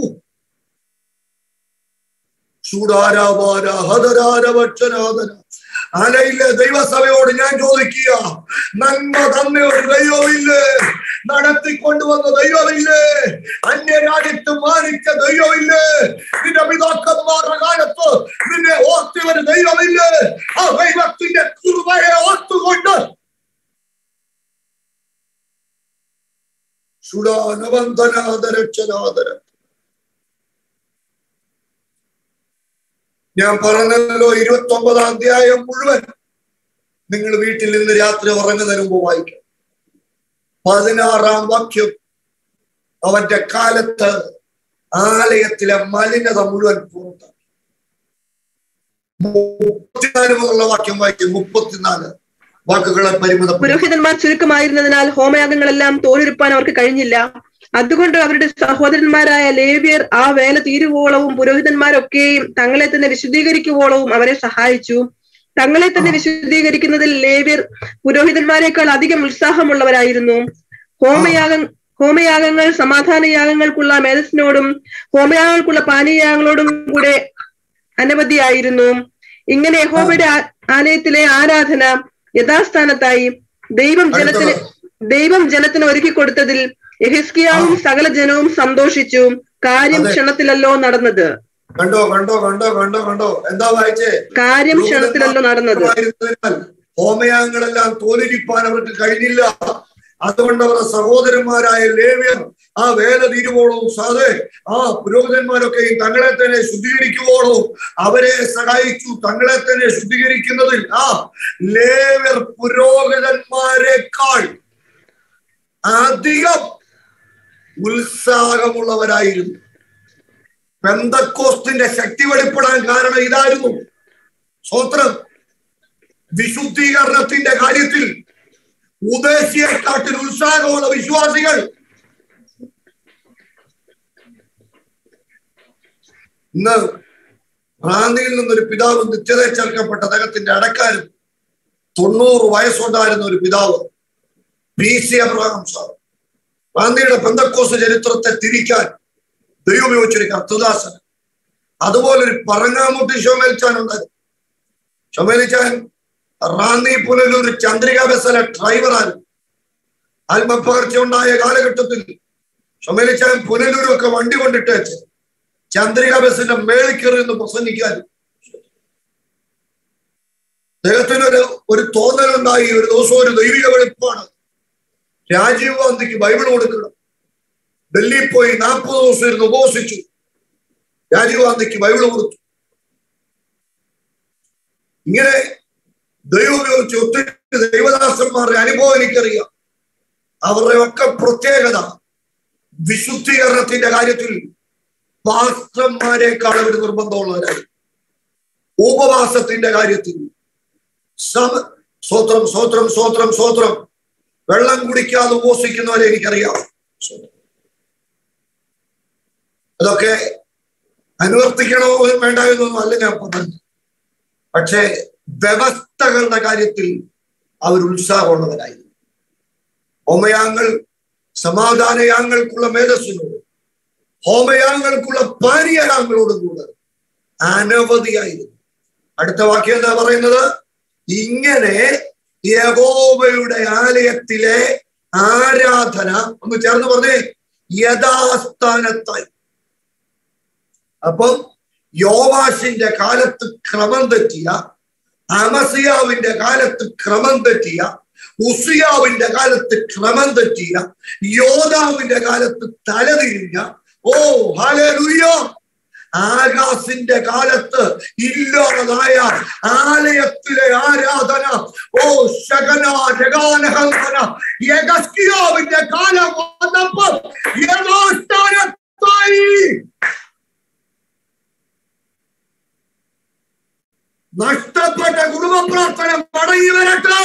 ചൂടാരാവാര ഹതരാരവക്ഷനാഥന അലയിലെ ദൈവസഭയോട് ഞാൻ ചോദിക്കുക നന്മ തന്നെ ഒരു ദൈവമില്ലേ നടത്തിക്കൊണ്ടുവന്ന ദൈവമില്ലേ അന്യരാജ്യത്ത് മാനിച്ച ദൈവമില്ലേ നിന്റെ പിതാക്കന്മാരുടെ കാലത്ത് നിന്നെ ഓർത്തിവര് ദൈവമില്ലേ ആ ദൈവത്തിന്റെ കൃപയെ ഓർത്തുകൊണ്ട് സുഡാനവന്തനാദരക്ഷനാദര ഞാൻ പറഞ്ഞല്ലോ ഇരുപത്തി ഒമ്പതാം അധ്യായം മുഴുവൻ നിങ്ങൾ വീട്ടിൽ നിന്ന് രാത്രി ഉറങ്ങുന്നതിന് മുമ്പ് വായിക്കും പതിനാറാം വാക്യം അവന്റെ കാലത്ത് ആലയത്തിലെ മലിനത മുഴുവൻ പുറത്താണ് മുപ്പത്തിനാല് മുതലുള്ള വാക്യം വായിക്കും മുപ്പത്തിനാല് വാക്കുകളെ പരിമിതപ്പെടുത്തി പുരോഹിതന്മാർ ചുരുക്കമായിരുന്നതിനാൽ ഹോമയാഗങ്ങളെല്ലാം തോലുരുപ്പാൻ അവർക്ക് കഴിഞ്ഞില്ല അതുകൊണ്ട് അവരുടെ സഹോദരന്മാരായ ലേവ്യർ ആ വേല തീരുവോളവും പുരോഹിതന്മാരൊക്കെയും തങ്ങളെ തന്നെ വിശുദ്ധീകരിക്കുവോളവും അവരെ സഹായിച്ചു തങ്ങളെ തന്നെ വിശുദ്ധീകരിക്കുന്നതിൽ ലേവ്യർ പുരോഹിതന്മാരെക്കാൾ അധികം ഉത്സാഹമുള്ളവരായിരുന്നു ഹോമയാഗം ഹോമയാഗങ്ങൾ സമാധാന യാഗങ്ങൾക്കുള്ള മേധസ്സിനോടും ഹോമയാഗങ്ങൾക്കുള്ള പാനീയയാഗങ്ങളോടും കൂടെ അനവധിയായിരുന്നു ഇങ്ങനെ യഹോവയുടെ ആ- ആലയത്തിലെ ആരാധന യഥാസ്ഥാനത്തായി ദൈവം ജനത്തിന് ദൈവം ജനത്തിന് ഒരുക്കി കൊടുത്തതിൽ യഹിസ്കിയാവും സകല ജനവും സന്തോഷിച്ചു കാര്യം അതെ. ക്ഷണത്തിലല്ലോ നടന്നത് കണ്ടോ കണ്ടോ കണ്ടോ കണ്ടോ കണ്ടോ എന്താ വായിച്ചേ കാര്യം ക്ഷണത്തിലല്ലോ നടന്നത് ആയിരുന്നതിനാൽ ഹോമയാഗങ്ങളെല്ലാം തോലിരിപ്പാൻ അവർക്ക് കഴിഞ്ഞില്ല അതുകൊണ്ട് അവരുടെ സഹോദരന്മാരായ ലേവ്യർ ആ വേല തീരുവോളവും സാധേ ആ പുരോഹിതന്മാരൊക്കെയും തങ്ങളെ തന്നെ ശുദ്ധീകരിക്കുവോളവും അവരെ സഹായിച്ചു തങ്ങളെ തന്നെ ശുദ്ധീകരിക്കുന്നതിൽ ആ ലേവ്യർ പുരോഹിതന്മാരെക്കാൾ അധികം ഉത്സാഹമുള്ളവരായിരുന്നു പെന്തക്കോസ്തിന്റെ ശക്തി വെളിപ്പെടാൻ കാരണം ഇതായിരുന്നു സ്വത്രം വിശുദ്ധീകരണത്തിന്റെ കാര്യത്തിൽ ഉദ്ദേശിയെക്കാട്ടിൽ ഉത്സാഹമുള്ള വിശ്വാസികൾ ഇന്ന് റാന്നിയിൽ നിന്നൊരു പിതാവ് നിത്യത ചേർക്കപ്പെട്ട അദ്ദേഹത്തിന്റെ അടക്കാരും തൊണ്ണൂറ് വയസ്സുണ്ടായിരുന്ന ഒരു പിതാവ് പി സി അബ്രഹാം സാർ റാന്നിയുടെ പെന്തക്കോസ് ചരിത്രത്തെ തിരിക്കാൻ ദൈവം ഉപയോഗിച്ചൊരു കർത്തദാസൻ അതുപോലെ ഒരു പറങ്ങാമുട്ടി ഷോമേൽച്ചാൻ ഉണ്ടായിരുന്നു ഷോമേലിച്ചാൻ റാന്നി പുനലൂർ ചന്ദ്രിക ബസ്സിലെ ഡ്രൈവറായിരുന്നു ആത്മപകർച്ച ഉണ്ടായ കാലഘട്ടത്തിൽ ഷൊമേലിച്ചാൻ പുനലൂരൊക്കെ വണ്ടി കൊണ്ടിട്ട് വെച്ച് ചന്ദ്രിക ബസ്സിന്റെ മേളിൽ കയറി നിന്ന് പ്രസംഗിക്കാൻ അദ്ദേഹത്തിനൊരു ഒരു തോന്നലുണ്ടായി ഒരു ദിവസം ഒരു ദൈവിക വെളിപ്പാണ് രാജീവ് ഗാന്ധിക്ക് ബൈബിൾ കൊടുക്കണം ഡൽഹിയിൽ പോയി നാൽപ്പത് ദിവസം ഇരുന്ന് ഉപവസിച്ചു രാജീവ് ഗാന്ധിക്ക് ബൈബിള് കൊടുത്തു ഇങ്ങനെ ദൈവം ഉപയോഗിച്ച് ഒത്തിരി ദൈവദാസന്മാരുടെ അനുഭവം എനിക്കറിയാം അവരുടെ ഒക്കെ പ്രത്യേകത വിശുദ്ധീകരണത്തിന്റെ കാര്യത്തിൽ പാസ്റ്റർമാരെക്കാൾ അവർ നിർബന്ധമുള്ളവരായി ഉപവാസത്തിന്റെ കാര്യത്തിൽ സമ സ്വത്രം സ്വത്രം സ്വത്രം സ്വത്രം വെള്ളം കുടിക്കാതെ ഉപവസിക്കുന്നവരെ എനിക്കറിയാം അതൊക്കെ അനുവർത്തിക്കണോ വേണ്ട എന്നൊന്നും അല്ല ഞാൻ പറഞ്ഞത് പക്ഷേ വ്യവസ്ഥകളുടെ കാര്യത്തിൽ അവർ ഉത്സാഹമുള്ളവരായി ഹോമയാങ്ങൾ സമാധാനയാങ്ങൾക്കുള്ള മേധസ്സിനോട് ഹോമയാങ്ങൾക്കുള്ള പാനീയയാങ്ങളോടും കൂടെ അനവധിയായിരുന്നു അടുത്ത വാക്യം എന്താ പറയുന്നത് ഇങ്ങനെ യഹോവയുടെ ആലയത്തിലെ ആരാധന ഒന്ന് ചേർന്ന് പറഞ്ഞേ യഥാസ്ഥാനത്തായി അപ്പം യോവാഷിന്റെ കാലത്ത് ക്രമം തെറ്റിയ അമസിയാവിന്റെ കാലത്ത് ക്രമം തെറ്റിയ ഉസിയാവിന്റെ കാലത്ത് ക്രമം തെറ്റിയ യോദാവിന്റെ കാലത്ത് തലതിരിഞ്ഞ ഓ ഹലലുയ്യോ ആകാശിന്റെ കാലത്ത് ഇല്ലാതായ ആലയത്തിലെ ആരാധന ഓ ശകന ജഗാനഹന്തന യഗസ്കിയാവിന്റെ കാലം വന്നപ്പോൾ യഥാസ്ഥാനത്തായി നഷ്ടപ്പെട്ട കുടുംബ പ്രാർത്ഥന മടങ്ങി വരട്ടെ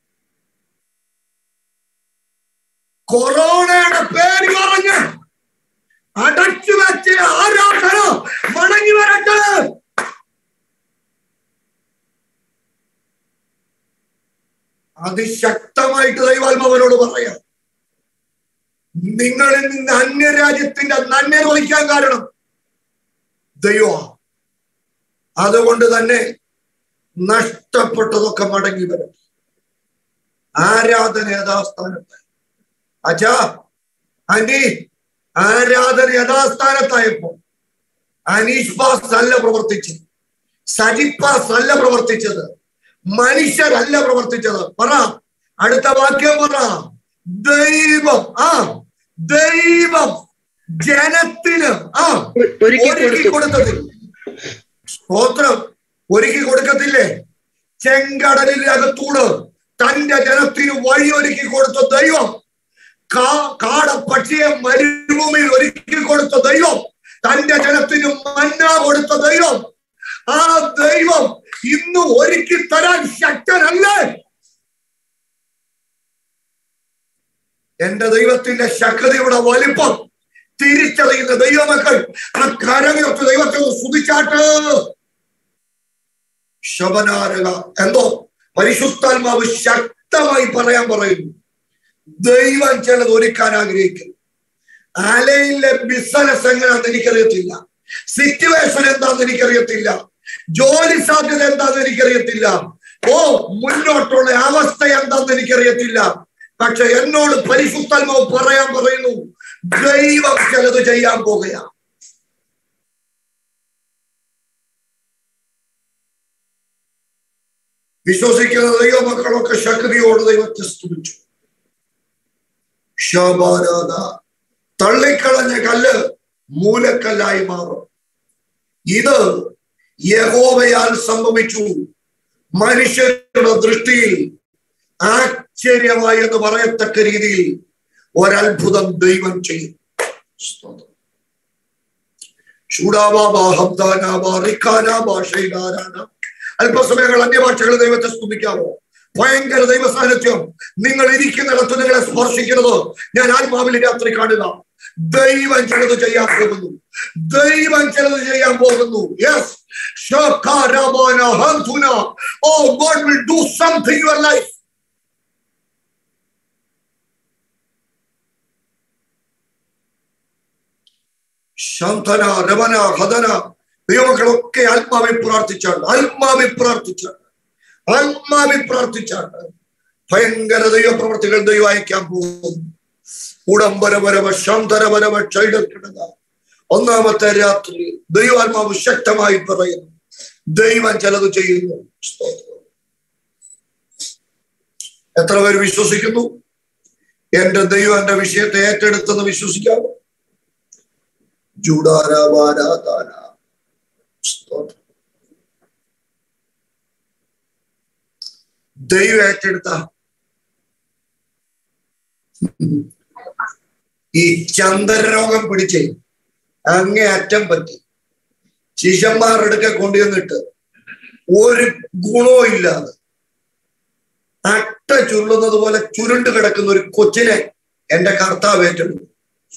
കൊറോണയുടെ പേര് പറഞ്ഞ് അടച്ചു വെച്ച ആരാധന മടങ്ങി വരട്ടെ അതിശക്തമായിട്ട് ദൈവാത്മാവനോട് പറയാം നിങ്ങളിൽ നിന്ന് അന്യരാജ്യത്തിന്റെ നന്മ വലിക്കാൻ കാരണം ദൈവ അതുകൊണ്ട് തന്നെ നഷ്ടപ്പെട്ടതൊക്കെ മടങ്ങി വരും ആരാധന യഥാസ്ഥാനത്ത് അച്ഛാ ആന്റി ആരാധന യഥാസ്ഥാനത്തായപ്പോ അനീഷ് പാസ് അല്ല പ്രവർത്തിച്ചത് സജിപ്പാസ് അല്ല പ്രവർത്തിച്ചത് മനുഷ്യരല്ല പ്രവർത്തിച്ചത് പറ അടുത്ത വാക്യം പറ ദൈവം ആ ദൈവം ജനത്തിന് ആ ഒരുക്കി ഒരുക്കി കൊടുത്തു കൊടുത്തത് സ്തോത്രം ഒരുക്കി കൊടുക്കത്തില്ലേ ചെങ്കടലിനകത്തൂട് തന്റെ ജനത്തിന് വഴിയൊരുക്കി കൊടുത്ത ദൈവം കാ കാട പക്ഷിയെ മരുഭൂമിയിൽ ഒരുക്കി കൊടുത്ത ദൈവം തന്റെ ജനത്തിന് മന്ന കൊടുത്ത ദൈവം ആ ദൈവം ഇന്ന് ഒരുക്കി തരാൻ ശക്തനല്ലേ എന്റെ ദൈവത്തിന്റെ ശക്തിയുടെ വലിപ്പം തിരിച്ചറിയുന്ന ദൈവമക്കൾ ആ കരങ്ങളൊക്കെ ദൈവത്തെ ഒന്ന് സ്തുതിച്ചാട്ട് ശബനാരക എന്തോ പരിശുദ്ധാത്മാവ് ശക്തമായി പറയാൻ പറയുന്നു ദൈവം ചിലത് ഒരുക്കാൻ ആഗ്രഹിക്കുന്നു ആലയിലെ ബിസിനസ് എങ്ങനെയാണെന്ന് എനിക്കറിയത്തില്ല സിറ്റുവേഷൻ എന്താന്ന് എനിക്കറിയത്തില്ല ജോലി സാധ്യത എന്താന്ന് എനിക്കറിയത്തില്ല ഓ മുന്നോട്ടുള്ള അവസ്ഥ എന്താന്ന് എനിക്കറിയത്തില്ല പക്ഷെ എന്നോട് പരിശുദ്ധാത്മാവ് പറയാൻ പറയുന്നു ദൈവം ചിലത് ചെയ്യാൻ പോകുകയാണ് വിശ്വസിക്കുന്ന ദൈവമക്കളൊക്കെ ശക്തിയോട് ദൈവത്തെ സ്തുതിച്ചു ശബാരാധ തള്ളിക്കളഞ്ഞ കല്ല് മൂലക്കല്ലായി മാറും ഇത് യഹോവയാൽ സംഭവിച്ചു മനുഷ്യരുടെ ദൃഷ്ടിയിൽ ആശ്ചര്യമായി എന്ന് പറയത്തക്ക രീതിയിൽ ഒരത്ഭുതം ദൈവം ചെയ്യും സ്തോത്രം. ശൂഡാവാബ, ഹബ്ദാനാബ, റിഖാനാബ, ഷൈദാരാന. അല്പസമയങ്ങൾ അന്യഭാഷകൾ ദൈവത്തെ സ്തുതിക്കാമോ ഭയങ്കര ദൈവ സാന്നിധ്യം നിങ്ങൾ ഇരിക്കുന്നിടത്ത് നിങ്ങളെ സ്പർശിക്കുന്നത് ഞാൻ ആത്മാവിൽ രാത്രി കാണുക ദൈവം ചിലത് ചെയ്യാൻ പോകുന്നു ദൈവം ചിലത് ചെയ്യാൻ പോകുന്നു yes O God will do something your life ശാന്തന രമന ഹതന ദൈവമക്കളൊക്കെ ആത്മാവിൽ പ്രാർത്ഥിച്ചാണ് ആത്മാവിൽ പ്രാർത്ഥിച്ചാണ് ആത്മാവിൽ പ്രാർത്ഥിച്ചാണ് ഭയങ്കര ദൈവപ്രവർത്തികൾ ദൈവം അയക്കാൻ പോകുന്നു ഉടമ്പരപരവ ശാന്തരപരവ ക്ഷൈടക്കിടക ഒന്നാമത്തെ രാത്രി ദൈവാത്മാവ് ശക്തമായി പറയുന്നു ദൈവം ചിലത് ചെയ്യുന്നു സ്തോത്രം. എത്ര പേര് വിശ്വസിക്കുന്നു എന്റെ ദൈവം എന്റെ വിഷയത്തെ ഏറ്റെടുത്തെന്ന് വിശ്വസിക്കാമോ ജൂഡാരാവാരാധാന സ്തോത്രം ദൈവം ഏറ്റെടുത്ത ഈ ചന്ദ്രരോഗം പിടിച്ച് അങ്ങേ അറ്റം പറ്റി ശിഷ്യന്മാരെടുക്കെ കൊണ്ടുവന്നിട്ട് ഒരു ഗുണവും ഇല്ലാതെ അട്ട ചുരുളുന്നത് പോലെ ചുരുണ്ട് കിടക്കുന്ന ഒരു കൊച്ചിനെ എന്റെ കർത്താവ് ഏറ്റെടുത്തു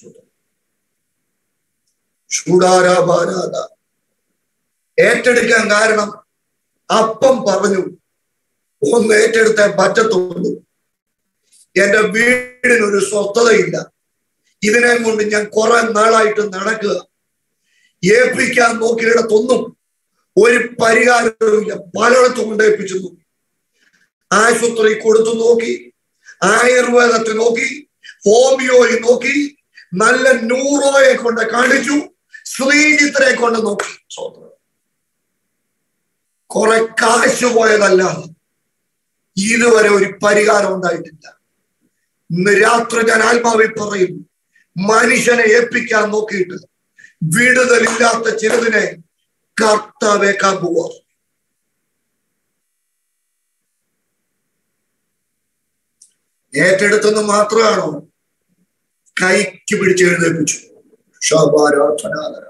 ചൂടാരാപാരാത ഏറ്റെടുക്കാൻ കാരണം അപ്പം പറഞ്ഞു ഒന്ന് ഏറ്റെടുത്തേ പറ്റത്തുള്ളൂ എന്റെ വീടിനൊരു സ്വസ്ഥതയില്ല ഇതിനെ കൊണ്ട് ഞാൻ കുറെ നാളായിട്ട് നടക്കുക ഏൽപ്പിക്കാൻ നോക്കിയിടത്തൊന്നും ഒരു പരിഹാരവുമില്ല പലയിടത്തും കൊണ്ട് ഏൽപ്പിച്ചു നോക്കി ആശുപത്രി കൊടുത്തു നോക്കി ആയുർവേദത്തിൽ നോക്കി ഹോമിയോയിൽ നോക്കി നല്ല ന്യൂറോയെ കൊണ്ട് കാണിച്ചു ശ്രീജിത്തിനെ കൊണ്ട് നോക്കി കുറെ കാശ് പോയതല്ലാതെ ഇതുവരെ ഒരു പരിഹാരം ഉണ്ടായിട്ടില്ല ഇന്ന് രാത്രി ഞാൻ ആത്മാവിൽ പറയും മനുഷ്യനെ ഏൽപ്പിക്കാൻ നോക്കിയിട്ട് വിടുതലില്ലാത്ത ചിലതിനെ കർത്താവേക്കാൻ പോവാ ഏറ്റെടുത്തെന്ന് മാത്രമാണോ കൈക്ക് പിടിച്ച് എഴുന്നേൽപ്പിച്ചു ശോഭാരാധനാദര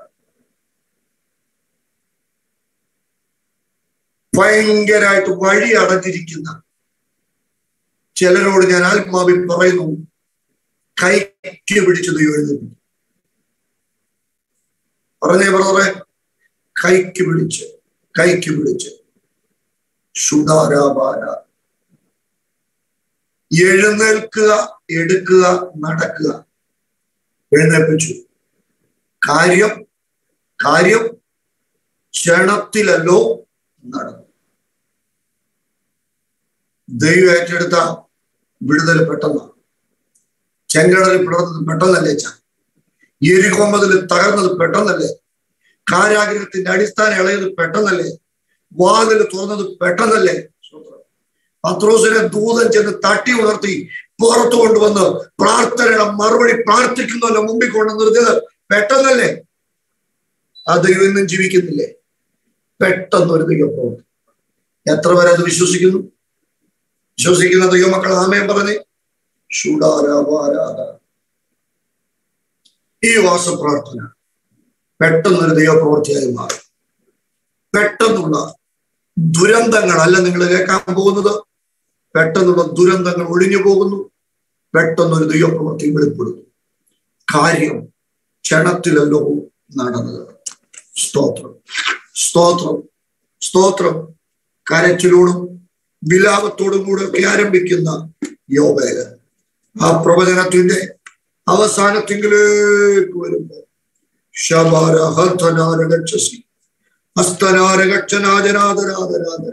ഭയങ്കരമായിട്ട് വഴി അടഞ്ഞിരിക്കുന്ന ചിലരോട് ഞാൻ ആത്മാവിൽ പറയുന്നു കൈക്ക് പിടിച്ച് ദൈവം എഴുന്നേൽപ്പിച്ചു പറഞ്ഞേ ബ്രദറെ കൈക്ക് പിടിച്ച് കൈക്ക് പിടിച്ച് സുധാരാപാര എഴുന്നേൽക്കുക എടുക്കുക നടക്കുക എഴുന്നേൽപ്പിച്ചു കാര്യം കാര്യം ക്ഷണത്തിലല്ലോ നടന്നു ദൈവം ഏറ്റെടുത്ത വിടുതൽ പെട്ടെന്നാണ് ചെങ്കടലിൽ പിളർന്നത് പെട്ടെന്നല്ലേ ചാ എരികൊമ്പതിൽ തകർന്നത് പെട്ടെന്നല്ലേ കാരാഗ്രഹത്തിന്റെ അടിസ്ഥാനം ഇളയത് പെട്ടെന്നല്ലേ വാതിൽ തുറന്നത് പെട്ടെന്നല്ലേ പത്രോസിനെ ദൂതൻ ചെന്ന് തട്ടി ഉണർത്തി പുറത്തു കൊണ്ടുവന്ന് പ്രാർത്ഥനയുടെ മറുപടി പ്രാർത്ഥിക്കുന്നവന്റെ മുമ്പിൽ കൊണ്ട് നിർത്തിയത് പെട്ടെന്നല്ലേ ആ ദൈവം ഇന്നും ജീവിക്കുന്നില്ലേ പെട്ടെന്ന് ഒരു ദൈവം പ്രവർത്തി എത്ര പേരെ അത് വിശ്വസിക്കുന്നു വിശ്വസിക്കുന്ന ദൈവമക്കൾ ആമയം പറഞ്ഞേ ഷൂടാരാവാരാധ ഈ വാസപ്രാർത്ഥന പെട്ടെന്നൊരു ദൈവപ്രവൃത്തിയായി മാറും പെട്ടെന്നുള്ള ദുരന്തങ്ങളല്ല നിങ്ങൾ കേൾക്കാൻ പോകുന്നത് പെട്ടെന്നുള്ള ദുരന്തങ്ങൾ ഒഴിഞ്ഞു പോകുന്നു പെട്ടെന്നൊരു ദൈവപ്രവൃത്തി വെളിപ്പെടുന്നു കാര്യം ക്ഷണത്തിലല്ലോ നടന്നത് സ്തോത്രം സ്തോത്രം സ്തോത്രം കരച്ചിലോടും വിലാപത്തോടും കൂടെ ഒക്കെ ആരംഭിക്കുന്ന യോവേല ആ പ്രവചനത്തിന്റെ അവസാനത്തിങ്കിലേക്ക് വരുമ്പോൾ ശബാര ഹർത്തനാരകക്ഷസി ഹസ്തനാരകക്ഷനാജനാദരാദരാദര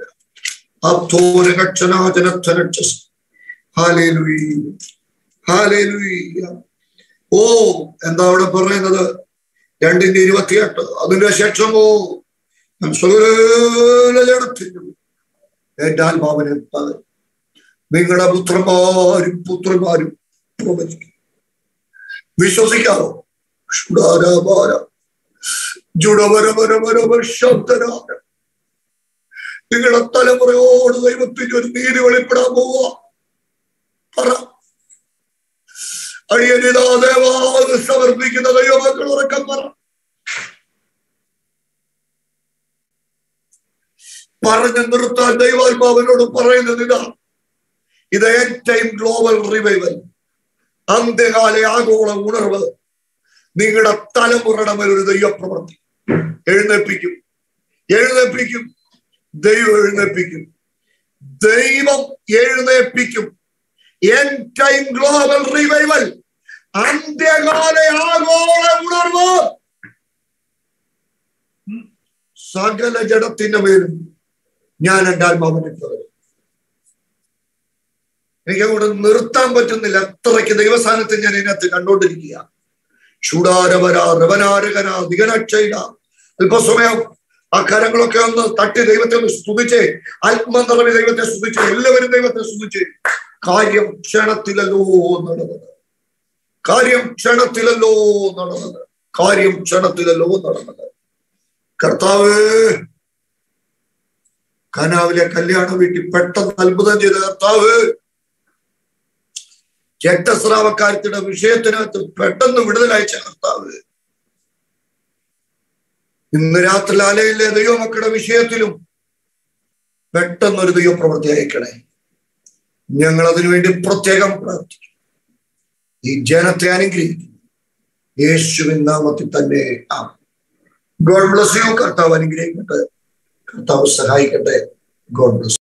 അപ്തോരകക്ഷനാജനത്തരക്ഷസി ഹാലേലുയി ഹാലേലുയി ഓ എന്താ അവിടെ പറയുന്നത് രണ്ടിന്റെ ഇരുപത്തിയെട്ട് അതിന്റെ ശേഷമോ ഞാൻ സകല ജഡത്തിനും എന്റെ ആത്മാവിനെ പകരും നിങ്ങളുടെ പുത്രന്മാരും പുത്രന്മാരും പ്രവചിക്കും വിശ്വസിക്കാമോ ഷുഡാരാമാര ജുഡവരവരവരവ ശബ്ദരാര നിങ്ങളുടെ തലമുറയോട് ദൈവത്തിന്റെ ഒരു നീതി വെളിപ്പെടാൻ പോവുക പറ അടിയനിതാ ദേവാത് സമർപ്പിക്കുന്ന ദൈവമക്കൾ ഉറക്കം പറ പറഞ്ഞു നിർത്താൻ ദൈവാത്മാവിനോട് പറയുന്നത് ഇതാ ഇത് ഏറ്റവും ഗ്ലോബൽ റിവൈവൽ അന്ത്യകാല ആഗോള ഉണർവ് നിങ്ങളുടെ തലമുറയുടെ മേൽ ഒരു ദൈവപ്രവൃത്തി എഴുന്നേൽപ്പിക്കും എഴുന്നേൽപ്പിക്കും ദൈവം എഴുന്നേൽപ്പിക്കും ദൈവം എഴുന്നേൽപ്പിക്കും എൻ ടൈം ഗ്ലോബൽ റിവൈവൽ അന്ത്യകാല ആഗോള ഉണർവ് സകല ജഡത്തിന്റെ മേലും ഞാൻ എൻ്റെ ആത്മാവിനെ പറഞ്ഞു എനിക്ക് അങ്ങോട്ട് നിർത്താൻ പറ്റുന്നില്ല അത്രയ്ക്ക് ദൈവസ്ഥാനത്ത് ഞാൻ ഇതിനകത്ത് കണ്ടോണ്ടിരിക്കുക ചൂടാരവര റവനാരകന ദിഗനക്ഷയില അല്പസമയം ആ കരങ്ങളൊക്കെ ഒന്ന് തട്ടി ദൈവത്തെ ഒന്ന് സ്തുതിച്ച് ആത്മനിറവി ദൈവത്തെ സ്തുതിച്ച് എല്ലാവരും ദൈവത്തെ സ്തുതിച്ച് കാര്യം ക്ഷണത്തിലല്ലോ നടന്നത് കാര്യം ക്ഷണത്തിലല്ലോ നടന്നത് കാര്യം ക്ഷണത്തിലല്ലോ നടന്നത് കർത്താവ് കനാവിലെ കല്യാണ വീട്ടിൽ പെട്ടെന്ന് അത്ഭുതം ചെയ്ത കർത്താവ് രക്തസ്രാവക്കാരത്തിന്റെ വിഷയത്തിനകത്ത് പെട്ടെന്ന് വിടുതലയച്ച കർത്താവ് ഇന്ന് രാത്രി ആലയിലെ ദൈവമക്കളുടെ വിഷയത്തിലും പെട്ടെന്നൊരു ദൈവപ്രവൃത്തി അയക്കണേ ഞങ്ങൾ അതിനുവേണ്ടി പ്രത്യേകം പ്രാർത്ഥിക്കും ഈ ജനത്തെ അനുഗ്രഹിക്കും യേശുവിൻ നാമത്തിൽ തന്നെ ആ ഗോഡ് ബ്ലസ് യു കർത്താവ് അനുഗ്രഹിക്കട്ടെ കർത്താവ് സഹായിക്കട്ടെ ഗോഡ് ബ്ലസ്